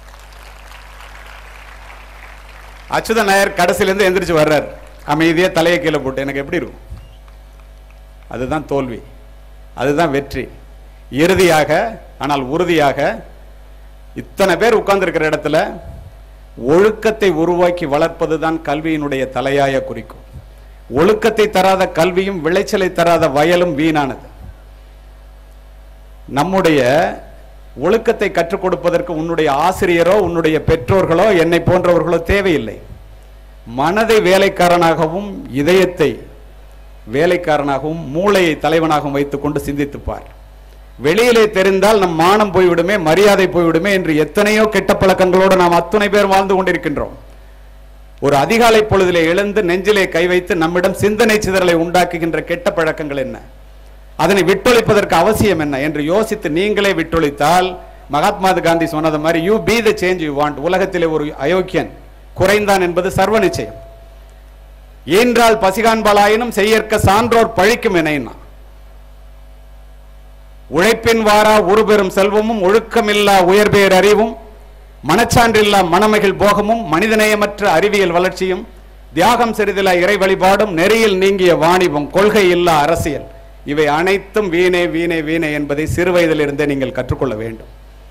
அச்சுதன் நாயர் கடைசியிலேருந்து எந்திரிச்சு வர்றார் அமைதியா தலையை கீழே போட்டு எனக்கு எப்படி இருக்கும் அதுதான் தோல்வி அதுதான் வெற்றி இறுதியாக ஆனால் உறுதியாக இத்தனை பேர் உட்கார்ந்திருக்கிற இடத்துல ஒழுக்கத்தை உருவாக்கி வளர்ப்பது தான் கல்வியினுடைய தலையாய குறிக்கும் ஒழுக்கத்தை தராத கல்வியும் விளைச்சலை தராத வயலும் வீணானது நம்முடைய ஒழுக்கத்தை கற்றுக் கொடுப்பதற்கு உன்னுடைய ஆசிரியரோ உன்னுடைய பெற்றோர்களோ என்னை போன்றவர்களோ தேவையில்லை மனதை வேலைக்காரனாகவும் இதயத்தை வேலைக்காரனாகவும் மூளையை தலைவனாகவும் வைத்துக்கொண்டு சிந்தித்துப் பார் வெளியிலே தெரிந்தால் நம் மானம் போய்விடுமே மரியாதை போய்விடுமே என்று எத்தனையோ கெட்ட பழக்கங்களோடு நாம் அத்துணை பேர் வாழ்ந்து கொண்டிருக்கின்றோம் ஒரு அதிகாலை பொழுதிலே எழுந்து நெஞ்சிலே கை வைத்து நம்மிடம் சிந்தனை சிதறலை உண்டாக்குகின்ற கெட்ட பழக்கங்கள் என்ன அதனை விட்டொழிப்பதற்கு அவசியம் என்ன என்று யோசித்து நீங்களே விட்டொழித்தால் மகாத்மா காந்தி சொன்னது மாதிரி you be the change you want உலகத்திலே ஒரு அயோக்கியன் குறைந்தான் என்பது சர்வ நிச்சயம் ஈன்றால் பசிகாண்பாலாயினும் செய்யற்க சான்றோர் பழிக்கும் எனைனா உழைப்பின் வாரா உருபெறும் செல்வமும் ஒழுக்கமில்லா உயர்பேர் அறிவும் மனச்சான்றில்லா மணமகிழ் போகமும் மனிதநேயமற்ற அறிவியல் வளர்ச்சியும் தியாகம் சிறிதிலா இறை வழிபாடும் நெறியில் நீங்கிய வாணிபம் கொள்கை இல்லா அரசியல் இவை அனைத்தும் வீணே வீணே வீணே என்பதை சிறு வயதிலிருந்தே நீங்கள் கற்றுக்கொள்ள வேண்டும்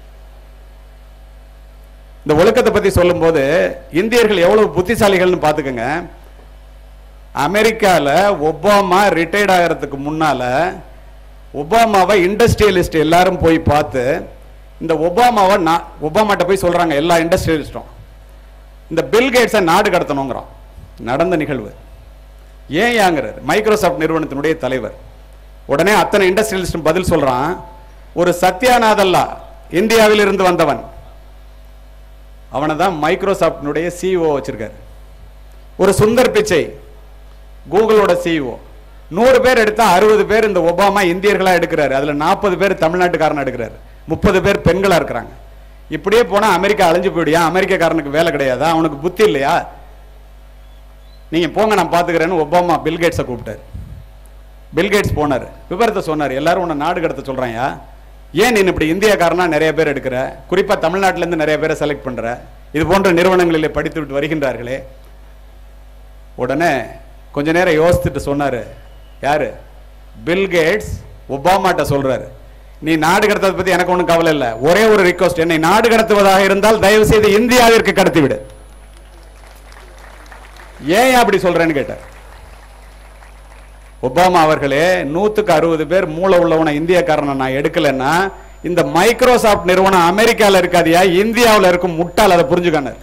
இந்த ஒழுக்கத்தை பத்தி சொல்லும்போது இந்தியர்கள் எவ்வளவு புத்திசாலிகள்னு பார்த்துக்கோங்க அமெரிக்கால ஒபாமா ரிட்டையர்ட் ஆகிறதுக்கு முன்னால ஒபாமாவை இண்டஸ்ட்ரியலிஸ்ட் எல்லாரும் போய் பார்த்து இந்த ஒபாமாவை நான் ஒபாமாட்ட போய் சொல்றாங்க எல்லா இண்டஸ்ட்ரியலிஸ்டும் இந்த பில் கேட்ஸை நாடு கடத்தணுங்கிறான் நடந்த நிகழ்வு ஏன் யாங்கிறார் மைக்ரோசாஃப்ட் நிறுவனத்தினுடைய தலைவர் உடனே அத்தனை இண்டஸ்ட்ரியலிஸ்டும் பதில் சொல்றான் ஒரு சத்யாநாதல்லா இந்தியாவில் இருந்து வந்தவன் அவனை தான் மைக்ரோசாஃப்டினுடைய சிஇஓ வச்சிருக்காரு ஒரு சுந்தர் பிச்சை கூகுளோட சிஇஓ நூறு பேர் எடுத்தா அறுபது பேர் இந்த ஒபாமா இந்தியர்களா எடுக்கிறாரு அதுல நாற்பது பேர் தமிழ்நாட்டுக்காரன் எடுக்கிறாரு முப்பது பேர் பெண்களா இருக்கிறாங்க இப்படியே போனா அமெரிக்கா அழிஞ்சு போயிடுயா அமெரிக்காக்காரனுக்கு வேலை கிடையாதா அவனுக்கு புத்தி இல்லையா நீங்க போங்க நான் பாத்துக்கிறேன்னு ஒபாமா பில்கேட்ஸை கூப்பிட்டாரு பில்கேட்ஸ் போனார் விவரத்தை சொன்னார் எல்லாரும் உன்னை நாடு கடத்த சொல்றாயா ஏன் நீ இப்படி இந்தியாக்காரனா நிறைய பேர் எடுக்கிற குறிப்பா தமிழ்நாட்டுல இருந்து நிறைய பேரை செலக்ட் பண்ற இது போன்ற நிறுவனங்களிலே படித்து விட்டு வருகின்றார்களே உடனே கொஞ்ச நேரம் யோசித்துட்டு சொன்னாரு யாரு பில் கேட்ஸ் ஒபாமாட்ட சொல்றாரு நீ நாடு கடத்ததை பத்தி எனக்கு ஒண்ணும் கவலை இல்லை ஒரே ஒரு ரிக்வஸ்ட் என்னை நாடு கடத்துவதாக இருந்தால் தயவு செய்து இந்தியாவிற்கு கடத்தி விடு ஏன் அப்படி சொல்றேன்னு கேட்டார் ஒபாமா அவர்களே நூத்துக்கு அறுபது பேர் மூளை உள்ளவனை இந்தியக்காரனை நான் எடுக்கலைன்னா இந்த மைக்ரோசாஃப்ட் நிறுவனம் அமெரிக்கால இருக்காதியா இந்தியாவில் இருக்கும் முட்டாள் அதை புரிஞ்சுக்கானார்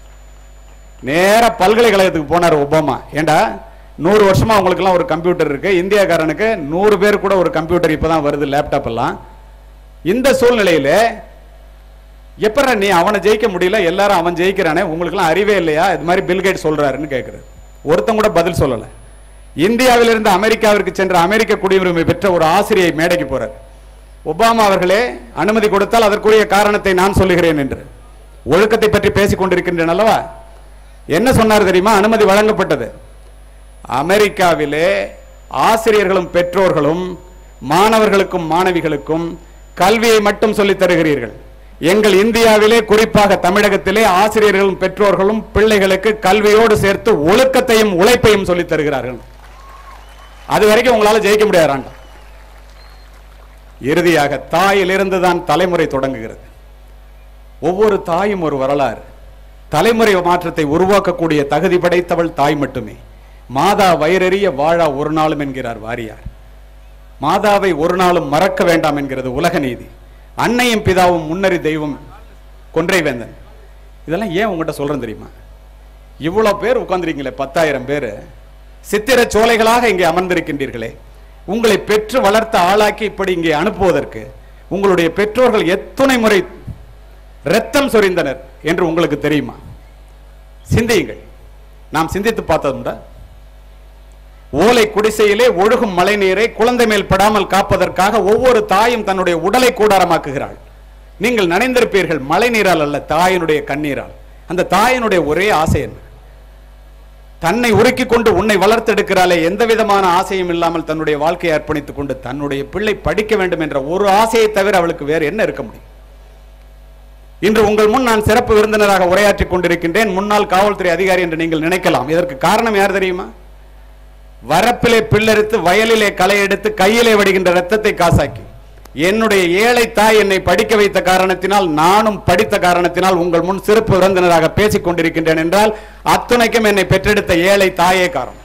நேரா பல்கலைக்கழகத்துக்கு போனார் ஒபாமா ஏண்டா நூறு வருஷமா உங்களுக்கெல்லாம் ஒரு கம்ப்யூட்டர் இருக்கு இந்தியாக்காரனுக்கு நூறு பேர் கூட ஒரு கம்ப்யூட்டர் இப்பதான் வருது லேப்டாப் எல்லாம் இந்த சூழ்நிலையில எப்பற நீ அவனை ஜெயிக்க முடியல எல்லாரும் அவன் ஜெயிக்கிறானே உங்களுக்குலாம் அறிவே இல்லையா இது மாதிரி பில்கேட் சொல்றாருன்னு கேட்கிறாரு ஒருத்தன் கூட பதில் சொல்லல இந்தியாவிலிருந்து அமெரிக்காவிற்கு சென்ற அமெரிக்க குடியுரிமை பெற்ற ஒரு ஆசிரியை மேடைக்கு போறார் ஒபாமா அவர்களே அனுமதி கொடுத்தால் அதற்குரிய காரணத்தை நான் சொல்லுகிறேன் என்று ஒழுக்கத்தை பற்றி பேசிக் கொண்டிருக்கின்றேன் அல்லவா என்ன சொன்னார் தெரியுமா அனுமதி வழங்கப்பட்டது அமெரிக்காவிலே ஆசிரியர்களும் பெற்றோர்களும் மாணவர்களுக்கும் மாணவிகளுக்கும் கல்வியை மட்டும் சொல்லித் தருகிறீர்கள் எங்கள் இந்தியாவிலே குறிப்பாக தமிழகத்திலே ஆசிரியர்களும் பெற்றோர்களும் பிள்ளைகளுக்கு கல்வியோடு சேர்த்து ஒழுக்கத்தையும் உழைப்பையும் சொல்லித் தருகிறார்கள் அது வரைக்கும் உங்களால ஜெயிக்க முடியாதாண்டா இறுதியாக தாயிலிருந்து தான் தலைமுறை தொடங்குகிறது ஒவ்வொரு தாயும் ஒரு வரலாறு தலைமுறை மாற்றத்தை உருவாக்கக்கூடிய தகுதி படைத்தவள் தாய் மட்டுமே மாதா வயிறறிய வாழா ஒரு நாளும் என்கிறார் வாரியார் மாதாவை ஒரு நாளும் மறக்க வேண்டாம் என்கிறது உலக நீதி அன்னையும் பிதாவும் முன்னறி தெய்வம் கொன்றை வேந்தன் இதெல்லாம் ஏன் உங்கள்கிட்ட சொல்றேன் தெரியுமா இவ்வளோ பேர் உட்கார்ந்திருக்கீங்களே பத்தாயிரம் பேர் சித்திர சோலைகளாக இங்கே அமர்ந்திருக்கின்றீர்களே உங்களை பெற்று வளர்த்த ஆளாக்கி இப்படி இங்கே அனுப்புவதற்கு உங்களுடைய பெற்றோர்கள் எத்துணை முறை ரத்தம் சொரிந்தனர் என்று உங்களுக்கு தெரியுமா சிந்தியுங்கள் நாம் சிந்தித்து பார்த்ததுண்டா ஓலை குடிசையிலே ஒழுகும் மழை நீரை குழந்தை மேல் படாமல் காப்பதற்காக ஒவ்வொரு தாயும் தன்னுடைய உடலை கூடாரமாக்குகிறாள் நீங்கள் நனைந்திருப்பீர்கள் மழை நீரால் அல்ல தாயினுடைய கண்ணீரால் அந்த தாயினுடைய ஒரே ஆசை என்ன தன்னை உருக்கிக் கொண்டு உன்னை வளர்த்தெடுக்கிறாளே எந்த விதமான ஆசையும் இல்லாமல் தன்னுடைய வாழ்க்கையை அர்ப்பணித்துக் கொண்டு தன்னுடைய பிள்ளை படிக்க வேண்டும் என்ற ஒரு ஆசையை தவிர அவளுக்கு வேறு என்ன இருக்க முடியும் இன்று உங்கள் முன் நான் சிறப்பு விருந்தினராக உரையாற்றிக் கொண்டிருக்கின்றேன் முன்னாள் காவல்துறை அதிகாரி என்று நீங்கள் நினைக்கலாம் இதற்கு காரணம் யார் தெரியுமா வரப்பிலே பில்லறுத்து வயலிலே களை எடுத்து கையிலே வடிகின்ற ரத்தத்தை காசாக்கி என்னுடைய ஏழை தாய் என்னை படிக்க வைத்த காரணத்தினால் நானும் படித்த காரணத்தினால் உங்கள் முன் சிறப்பு விருந்தினராக பேசிக் கொண்டிருக்கின்றேன் என்றால் அத்துணைக்கும் என்னை பெற்றெடுத்த ஏழை தாயே காரணம்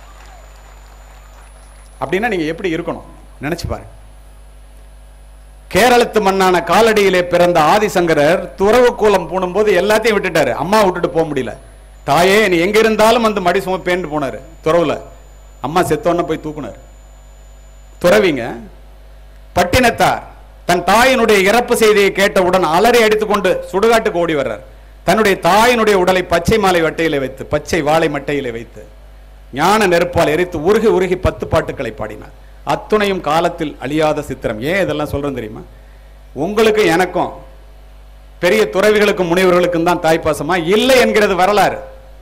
அப்படின்னா நீங்க எப்படி இருக்கணும் நினைச்சு பாருங்க கேரளத்து மண்ணான காலடியிலே பிறந்த ஆதிசங்கரர் துறவு கூலம் பூணும்போது எல்லாத்தையும் விட்டுட்டாரு அம்மா விட்டுட்டு போக முடியல தாயே நீ எங்க இருந்தாலும் வந்து மடி சுமப்பேன்னு போனாரு துறவுல அம்மா செத்தோன்னு போய் தூக்குனாரு துறவிங்க பட்டினத்தார் தன் தாயினுடைய இறப்பு செய்தியை கேட்டவுடன் அலறி அடித்துக்கொண்டு சுடுகாட்டுக்கு ஓடி வர்றார் தன்னுடைய தாயினுடைய உடலை பச்சை மாலை வட்டையிலே வைத்து பச்சை வாழை மட்டையிலே வைத்து ஞான நெருப்பால் எரித்து உருகி உருகி பத்து பாட்டுக்களை பாடினார் அத்துணையும் காலத்தில் அழியாத சித்திரம் ஏன் இதெல்லாம் சொல்றேன் தெரியுமா உங்களுக்கு எனக்கும் பெரிய துறவிகளுக்கும் முனிவர்களுக்கும் தான் தாய்ப்பாசமா இல்லை என்கிறது வரலாறு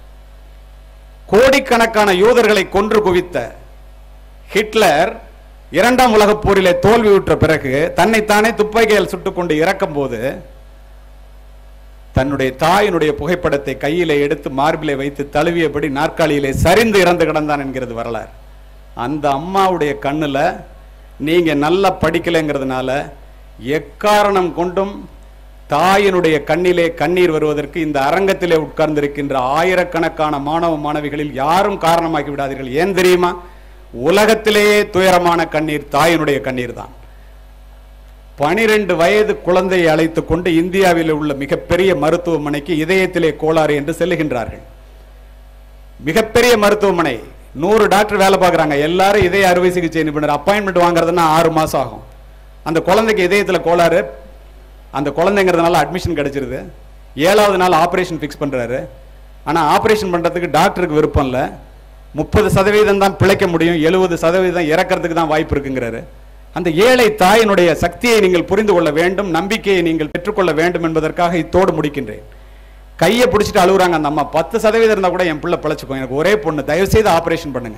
கோடிக்கணக்கான யூதர்களை கொன்று குவித்த ஹிட்லர் இரண்டாம் உலகப் போரிலே தோல்வியுற்ற பிறகு தன்னைத்தானே துப்பாக்கியால் சுட்டுக்கொண்டு இறக்கும் போது தன்னுடைய தாயினுடைய புகைப்படத்தை கையிலே எடுத்து மார்பிலே வைத்து தழுவியபடி நாற்காலியிலே சரிந்து இறந்து கிடந்தான் என்கிறது வரலாறு அந்த அம்மாவுடைய கண்ணுல நீங்க நல்லா படிக்கலைங்கிறதுனால எக்காரணம் கொண்டும் தாயினுடைய கண்ணிலே கண்ணீர் வருவதற்கு இந்த அரங்கத்திலே உட்கார்ந்திருக்கின்ற ஆயிரக்கணக்கான மாணவ மாணவிகளில் யாரும் காரணமாக்கி விடாதீர்கள் ஏன் தெரியுமா உலகத்திலேயே துயரமான கண்ணீர் தாயினுடைய கண்ணீர் தான் பனிரெண்டு வயது குழந்தையை அழைத்துக் கொண்டு இந்தியாவில் உள்ள மிகப்பெரிய மருத்துவமனைக்கு இதயத்திலே கோளாறு என்று செல்லுகின்றார்கள் மிகப்பெரிய மருத்துவமனை நூறு டாக்டர் வேலை பார்க்குறாங்க எல்லாரும் இதய அறுவை சிகிச்சை நிபுணர் அப்பாயின்மெண்ட் வாங்குறதுன்னா ஆறு மாசம் ஆகும் அந்த குழந்தைக்கு இதயத்துல கோளாறு அந்த குழந்தைங்கிறதுனால அட்மிஷன் கிடைச்சிருது ஏழாவது நாள் ஆபரேஷன் ஃபிக்ஸ் பண்றாரு ஆனா ஆபரேஷன் பண்றதுக்கு டாக்டருக்கு விருப்பம் இல்லை முப்பது சதவீதம் தான் பிழைக்க முடியும் எழுபது சதவீதம் இறக்கறதுக்கு தான் வாய்ப்பு இருக்குங்கிறாரு அந்த ஏழை தாயினுடைய சக்தியை நீங்கள் புரிந்து கொள்ள வேண்டும் நம்பிக்கையை நீங்கள் பெற்றுக்கொள்ள வேண்டும் என்பதற்காக இத்தோடு முடிக்கின்றேன் கையை பிடிச்சிட்டு அழுகுறாங்க அந்த அம்மா பத்து சதவீதம் இருந்தா கூட என் பிள்ளை பிழைச்சுக்கும் எனக்கு ஒரே பொண்ணு தயவு செய்து ஆபரேஷன் பண்ணுங்க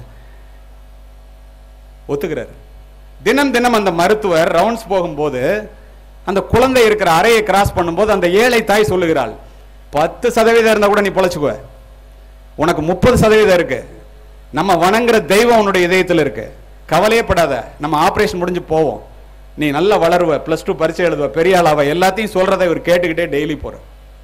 ஒத்துக்கிறாரு தினம் தினம் அந்த மருத்துவர் ரவுண்ட்ஸ் போகும்போது அந்த குழந்தை இருக்கிற அறையை கிராஸ் பண்ணும்போது அந்த ஏழை தாய் சொல்லுகிறாள் பத்து சதவீதம் இருந்தா கூட நீ பொழைச்சுக்குவ உனக்கு முப்பது சதவீதம் இருக்கு நம்ம வணங்குற தெய்வம் உன்னுடைய இதயத்தில் இருக்கு கவலையே படாத நம்ம ஆபரேஷன் முடிஞ்சு போவோம் நீ நல்லா வளருவ பிளஸ் டூ பரீட்சை எழுதுவ பெரிய ஆளாவ எல்லாத்தையும் சொல்றதை இவர் கேட்டுக்கிட்டே டெய்லி போற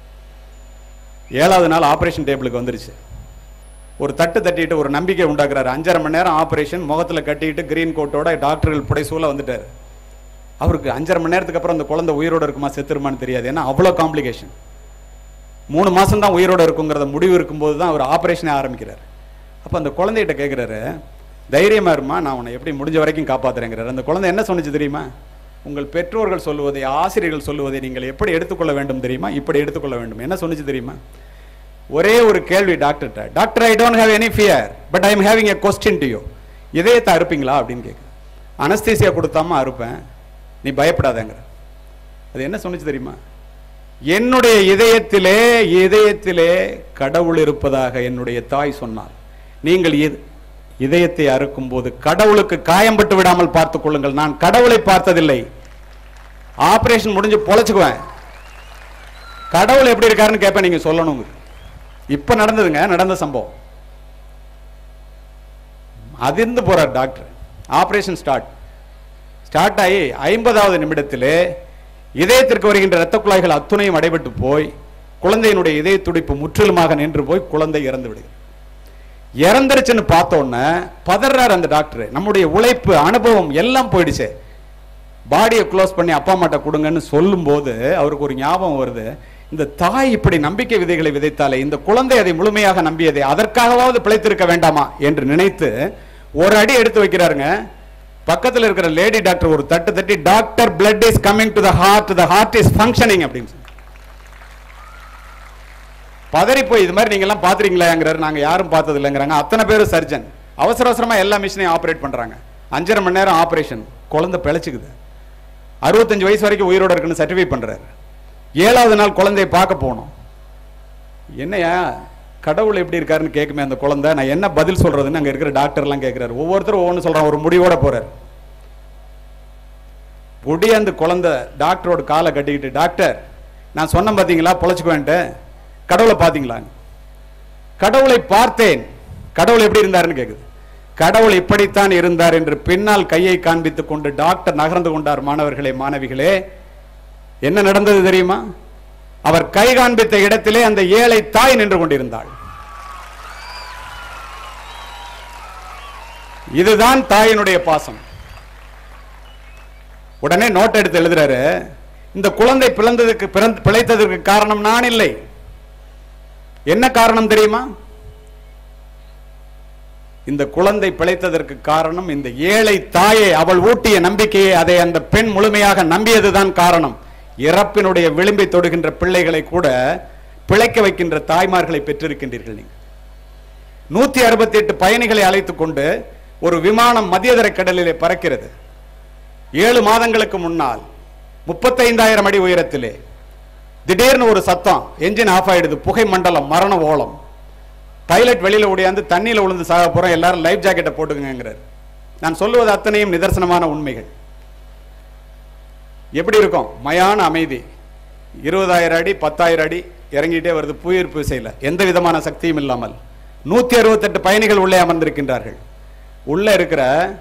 ஏழாவது நாள் ஆபரேஷன் டேபிளுக்கு வந்துருச்சு ஒரு தட்டு தட்டிட்டு ஒரு நம்பிக்கை உண்டாக்குறாரு அஞ்சரை மணி நேரம் ஆபரேஷன் முகத்துல கட்டிட்டு கிரீன் கோட்டோட டாக்டர்கள் புடைசூல வந்துட்டாரு அவருக்கு அஞ்சரை மணி நேரத்துக்கு அப்புறம் அந்த குழந்தை உயிரோட இருக்குமா செத்துருமான்னு தெரியாது ஏன்னா அவ்வளோ காம்ப்ளிகேஷன் மூணு மாசம் தான் உயிரோட இருக்குங்கிறத முடிவு இருக்கும்போது தான் அவர் ஆபரேஷனே ஆரம்பிக்கிறார் அப்போ அந்த குழந்தைகிட்ட கேட்குறாரு தைரியமா இருமா நான் உன்னை எப்படி முடிஞ்ச வரைக்கும் காப்பாத்துறேங்கிறார் அந்த குழந்தை என்ன சொன்னுச்சு தெரியுமா உங்கள் பெற்றோர்கள் சொல்லுவதை ஆசிரியர்கள் சொல்லுவதை நீங்கள் எப்படி எடுத்துக்கொள்ள வேண்டும் தெரியுமா இப்படி எடுத்துக்கொள்ள வேண்டும் என்ன சொன்னுச்சு தெரியுமா ஒரே ஒரு கேள்வி டாக்டர்கிட்ட doctor I don't have any fear but I am having a question to you இதயத்தை அறுப்பீங்களா அப்படின்னு கேட்கு அனஸ்தீசியா கொடுத்தாம அறுப்பேன் நீ பயப்படாதேங்கிற அது என்ன சொன்னுச்சு தெரியுமா என்னுடைய இதயத்திலே இதயத்திலே கடவுள் இருப்பதாக என்னுடைய தாய் சொன்னார் நீங்கள் இத- இதயத்தை அறுக்கும் போது கடவுளுக்கு காயம்பட்டு விடாமல் பார்த்துக் கொள்ளுங்கள் நான் கடவுளை பார்த்ததில்லை ஆபரேஷன் முடிஞ்சு பொழைச்சுக்குவேன் கடவுள் எப்படி இருக்காருன்னு கேட்பேன் நீங்க சொல்லணும் இப்ப நடந்ததுங்க நடந்த சம்பவம் அதிர்ந்து போறார் டாக்டர் ஆபரேஷன் ஸ்டார்ட் ஸ்டார்ட் ஆகி ஐம்பதாவது நிமிடத்திலே இதயத்திற்கு வருகின்ற இரத்த குழாய்கள் அத்துணையும் அடைபட்டு போய் குழந்தையினுடைய இதய துடிப்பு முற்றிலுமாக நின்று போய் குழந்தை இறந்து விடுகிறது இறந்துருச்சுன்னு பார்த்த உடனே பதறார் அந்த டாக்டர் நம்முடைய உழைப்பு அனுபவம் எல்லாம் போயிடுச்சு பாடியை க்ளோஸ் பண்ணி அப்பா அம்மாட்ட கொடுங்கன்னு சொல்லும்போது அவருக்கு ஒரு ஞாபகம் வருது இந்த தாய் இப்படி நம்பிக்கை விதைகளை விதைத்தாலே இந்த குழந்தை அதை முழுமையாக நம்பியதை அதற்காகவாவது பிழைத்திருக்க வேண்டாமா என்று நினைத்து ஒரு அடி எடுத்து வைக்கிறாருங்க பக்கத்துல இருக்கிற லேடி டாக்டர் ஒரு தட்டு தட்டி doctor blood is coming to the heart the heart is functioning அப்படின்னு சொல்லி. பதறி போய் இது மாதிரி நீங்க எல்லாம் பாத்துறீங்களாங்கிறாரு நாங்க யாரும் பார்த்தது இல்லைங்கிறாங்க அத்தனை பேரும் சர்ஜன் அவசர அவசரமா எல்லா மிஷினையும் ஆபரேட் பண்றாங்க அஞ்சரை மணி நேரம் ஆபரேஷன் குழந்தை பிழைச்சுக்குது அறுபத்தஞ்சு வயசு வரைக்கும் உயிரோட இருக்குன்னு சர்டிஃபை பண்றாரு ஏழாவது நாள் குழந்தையை பார்க்க போனோம் என்னையா கடவுள் எப்படி இருக்காருன்னு கேட்குமே அந்த குழந்தை நான் என்ன பதில் சொல்றதுன்னு அங்க இருக்கிற டாக்டர்லாம் கேட்கிறாரு ஒவ்வொருத்தரும் ஒவ்வொன்று சொல்றான் ஒரு முடிவோட போறாரு ஒடியாந்து குழந்தை டாக்டரோட காலை கட்டிக்கிட்டு டாக்டர் நான் சொன்னேன் பார்த்தீங்களா பொழைச்சுக்குவேன்ட்டு கடவுளை பார்த்தீங்களா கடவுளை பார்த்தேன் கடவுள் எப்படி இருந்தாருன்னு கேக்குது கடவுள் இப்படித்தான் இருந்தார் என்று பின்னால் கையை காண்பித்துக் கொண்டு டாக்டர் நகர்ந்து கொண்டார் மாணவர்களே மாணவிகளே என்ன நடந்தது தெரியுமா அவர் கை காண்பித்த இடத்திலே அந்த ஏழை தாய் நின்று கொண்டிருந்தாள் இதுதான் தாயினுடைய பாசம் உடனே நோட் எடுத்து எழுதுறாரு இந்த குழந்தை பிறந்ததுக்கு பிறந்த பிழைத்ததற்கு காரணம் நான் இல்லை என்ன காரணம் தெரியுமா இந்த குழந்தை பிழைத்ததற்கு காரணம் இந்த ஏழை தாயை அவள் ஊட்டிய நம்பிக்கையை அதை அந்த பெண் முழுமையாக நம்பியதுதான் காரணம் இறப்பினுடைய விளிம்பை தொடுகின்ற பிள்ளைகளை கூட பிழைக்க வைக்கின்ற தாய்மார்களை பெற்றிருக்கின்றீர்கள் நீங்கள் நூத்தி அறுபத்தி எட்டு பயணிகளை அழைத்துக் கொண்டு ஒரு விமானம் மத்தியதரை கடலிலே பறக்கிறது ஏழு மாதங்களுக்கு முன்னால் முப்பத்தைந்தாயிரம் அடி உயரத்திலே திடீர்னு ஒரு சத்தம் என்ஜின் ஆஃப் ஆயிடுது புகை மண்டலம் மரண ஓலம் பைலட் வெளியில ஓடியாந்து தண்ணியில விழுந்து சாக போறோம் எல்லாரும் லைஃப் ஜாக்கெட்டை போட்டுக்கங்கிறார் நான் சொல்லுவது அத்தனையும் நிதர்சனமான உண்மைகள் எப்படி இருக்கும் மயான அமைதி இருபதாயிரம் அடி பத்தாயிரம் அடி இறங்கிட்டே வருது புவியீர்ப்பு விசையில் எந்த விதமான சக்தியும் இல்லாமல் நூத்தி அறுபத்தெட்டு பயணிகள் உள்ளே அமர்ந்திருக்கின்றார்கள் உள்ள இருக்கிற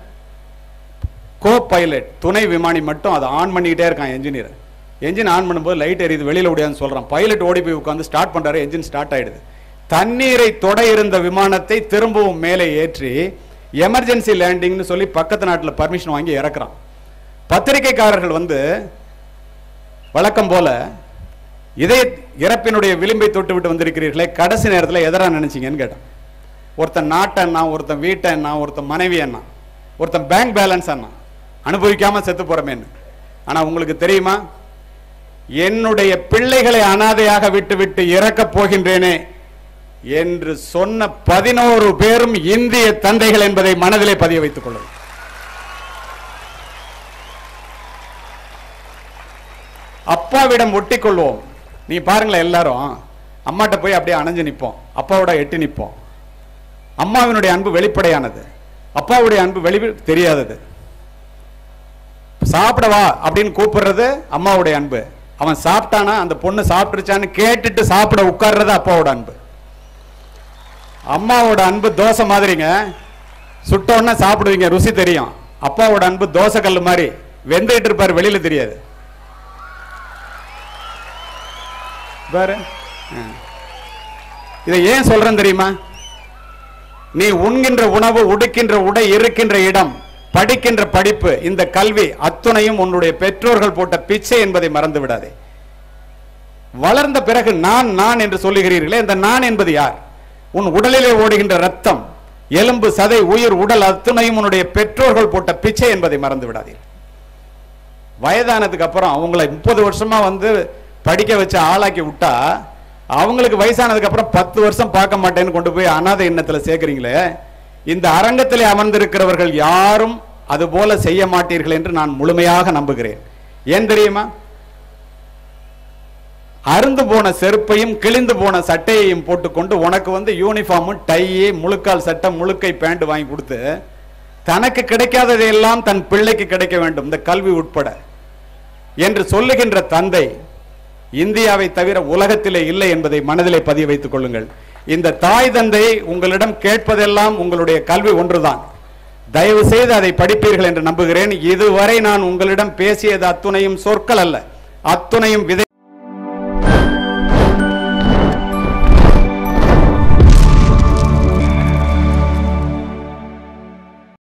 கோ பைலட் துணை விமானி மட்டும் அதை ஆன் பண்ணிக்கிட்டே இருக்கான் என்ஜினியர் என்ஜின் ஆன் பண்ணும்போது லைட் எரியுது வெளியில ஓடியான்னு சொல்றான் பைலட் ஓடி போய் உட்காந்து ஸ்டார்ட் பண்றாரு என்ஜின் ஸ்டார்ட் ஆயிடுது தண்ணீரை தொட இருந்த விமானத்தை திரும்பவும் மேலே ஏற்றி எமர்ஜென்சி லேண்டிங்னு சொல்லி பக்கத்து நாட்டில் பர்மிஷன் வாங்கி இறக்குறான் பத்திரிகைக்காரர்கள் வந்து வழக்கம் போல இதே இறப்பினுடைய விளிம்பை தொட்டு விட்டு வந்திருக்கிறீர்களே கடைசி நேரத்தில் எதரா நினைச்சீங்கன்னு கேட்டேன் ஒருத்தன் நாட்டன்னா ஒருத்தன் வீட்டன்னா ஒருத்தன் மனைவி அண்ணா ஒருத்தன் பேங்க் பேலன்ஸ் அண்ணா அனுபவிக்காம செத்து போறமேன்னு ஆனா உங்களுக்கு தெரியுமா என்னுடைய பிள்ளைகளை அனாதையாக விட்டு விட்டு இறக்கப் போகின்றேனே என்று சொன்ன பதினோரு பேரும் இந்திய தந்தைகள் என்பதை மனதிலே பதிய வைத்துக் கொள்ளுங்கள் அப்பாவிடம் ஒட்டிக்கொள்வோம் நீ பாருங்களேன் எல்லாரும் அம்மாட்ட போய் அப்படியே அணைஞ்சு நிற்போம் அப்பாவோட எட்டி நிற்போம் அம்மாவினுடைய அன்பு வெளிப்படையானது அப்பாவுடைய அன்பு வெளி தெரியாதது சாப்பிட வா அப்படின்னு கூப்பிடுறது அம்மாவுடைய அன்பு அவன் சாப்பிட்டானா அந்த பொண்ணு சாப்பிட்டுருச்சான்னு கேட்டுட்டு சாப்பிட உட்கார்றது அப்பாவோட அன்பு அம்மாவோட அன்பு தோசை மாதிரிங்க சுட்ட உடனே சாப்பிடுவீங்க ருசி தெரியும் அப்பாவோட அன்பு தோசை கல் மாதிரி வெந்துகிட்டு இருப்பாரு வெளியில தெரியாது பாரு ஆ. இதை ஏன் சொல்றேன் தெரியுமா நீ உண்கின்ற உணவு உடுக்கின்ற உடை இருக்கின்ற இடம் படிக்கின்ற படிப்பு இந்த கல்வி அத்துணையும் உன்னுடைய பெற்றோர்கள் போட்ட பிச்சை என்பதை மறந்து விடாதே வளர்ந்த பிறகு நான் நான் என்று சொல்லுகிறீர்களே இந்த நான் என்பது யார் உன் உடலிலே ஓடுகின்ற ரத்தம் எலும்பு சதை உயிர் உடல் அத்துணையும் உன்னுடைய பெற்றோர்கள் போட்ட பிச்சை என்பதை மறந்து விடாதீர்கள் வயதானதுக்கு அப்புறம் அவங்கள முப்பது வருஷமா வந்து படிக்க வச்சு ஆளாக்கி விட்டா அவங்களுக்கு வயசானதுக்கு அப்புறம் பத்து வருஷம் பார்க்க மாட்டேன்னு கொண்டு போய் அனாதை எண்ணத்துல சேர்க்கிறீங்களே இந்த அரங்கத்திலே அமர்ந்திருக்கிறவர்கள் யாரும் அதுபோல செய்ய மாட்டீர்கள் என்று நான் முழுமையாக நம்புகிறேன் ஏன் தெரியுமா அருந்து போன செருப்பையும் கிழிந்து போன சட்டையையும் போட்டுக்கொண்டு உனக்கு வந்து யூனிஃபார்மும் டை முழுக்கால் சட்டை முழுக்கை பேண்ட் வாங்கி கொடுத்து தனக்கு கிடைக்காததையெல்லாம் தன் பிள்ளைக்கு கிடைக்க வேண்டும் இந்த கல்வி உட்பட என்று சொல்லுகின்ற தந்தை இந்தியாவை தவிர உலகத்திலே இல்லை என்பதை மனதிலே பதிய வைத்துக் கொள்ளுங்கள் இந்த தாய் தந்தை உங்களிடம் கேட்பதெல்லாம் உங்களுடைய கல்வி ஒன்றுதான் தயவு செய்து அதை படிப்பீர்கள் என்று நம்புகிறேன் இதுவரை நான் உங்களிடம் பேசியது அத்துணையும் சொற்கள் அல்ல அத்துணையும் விதை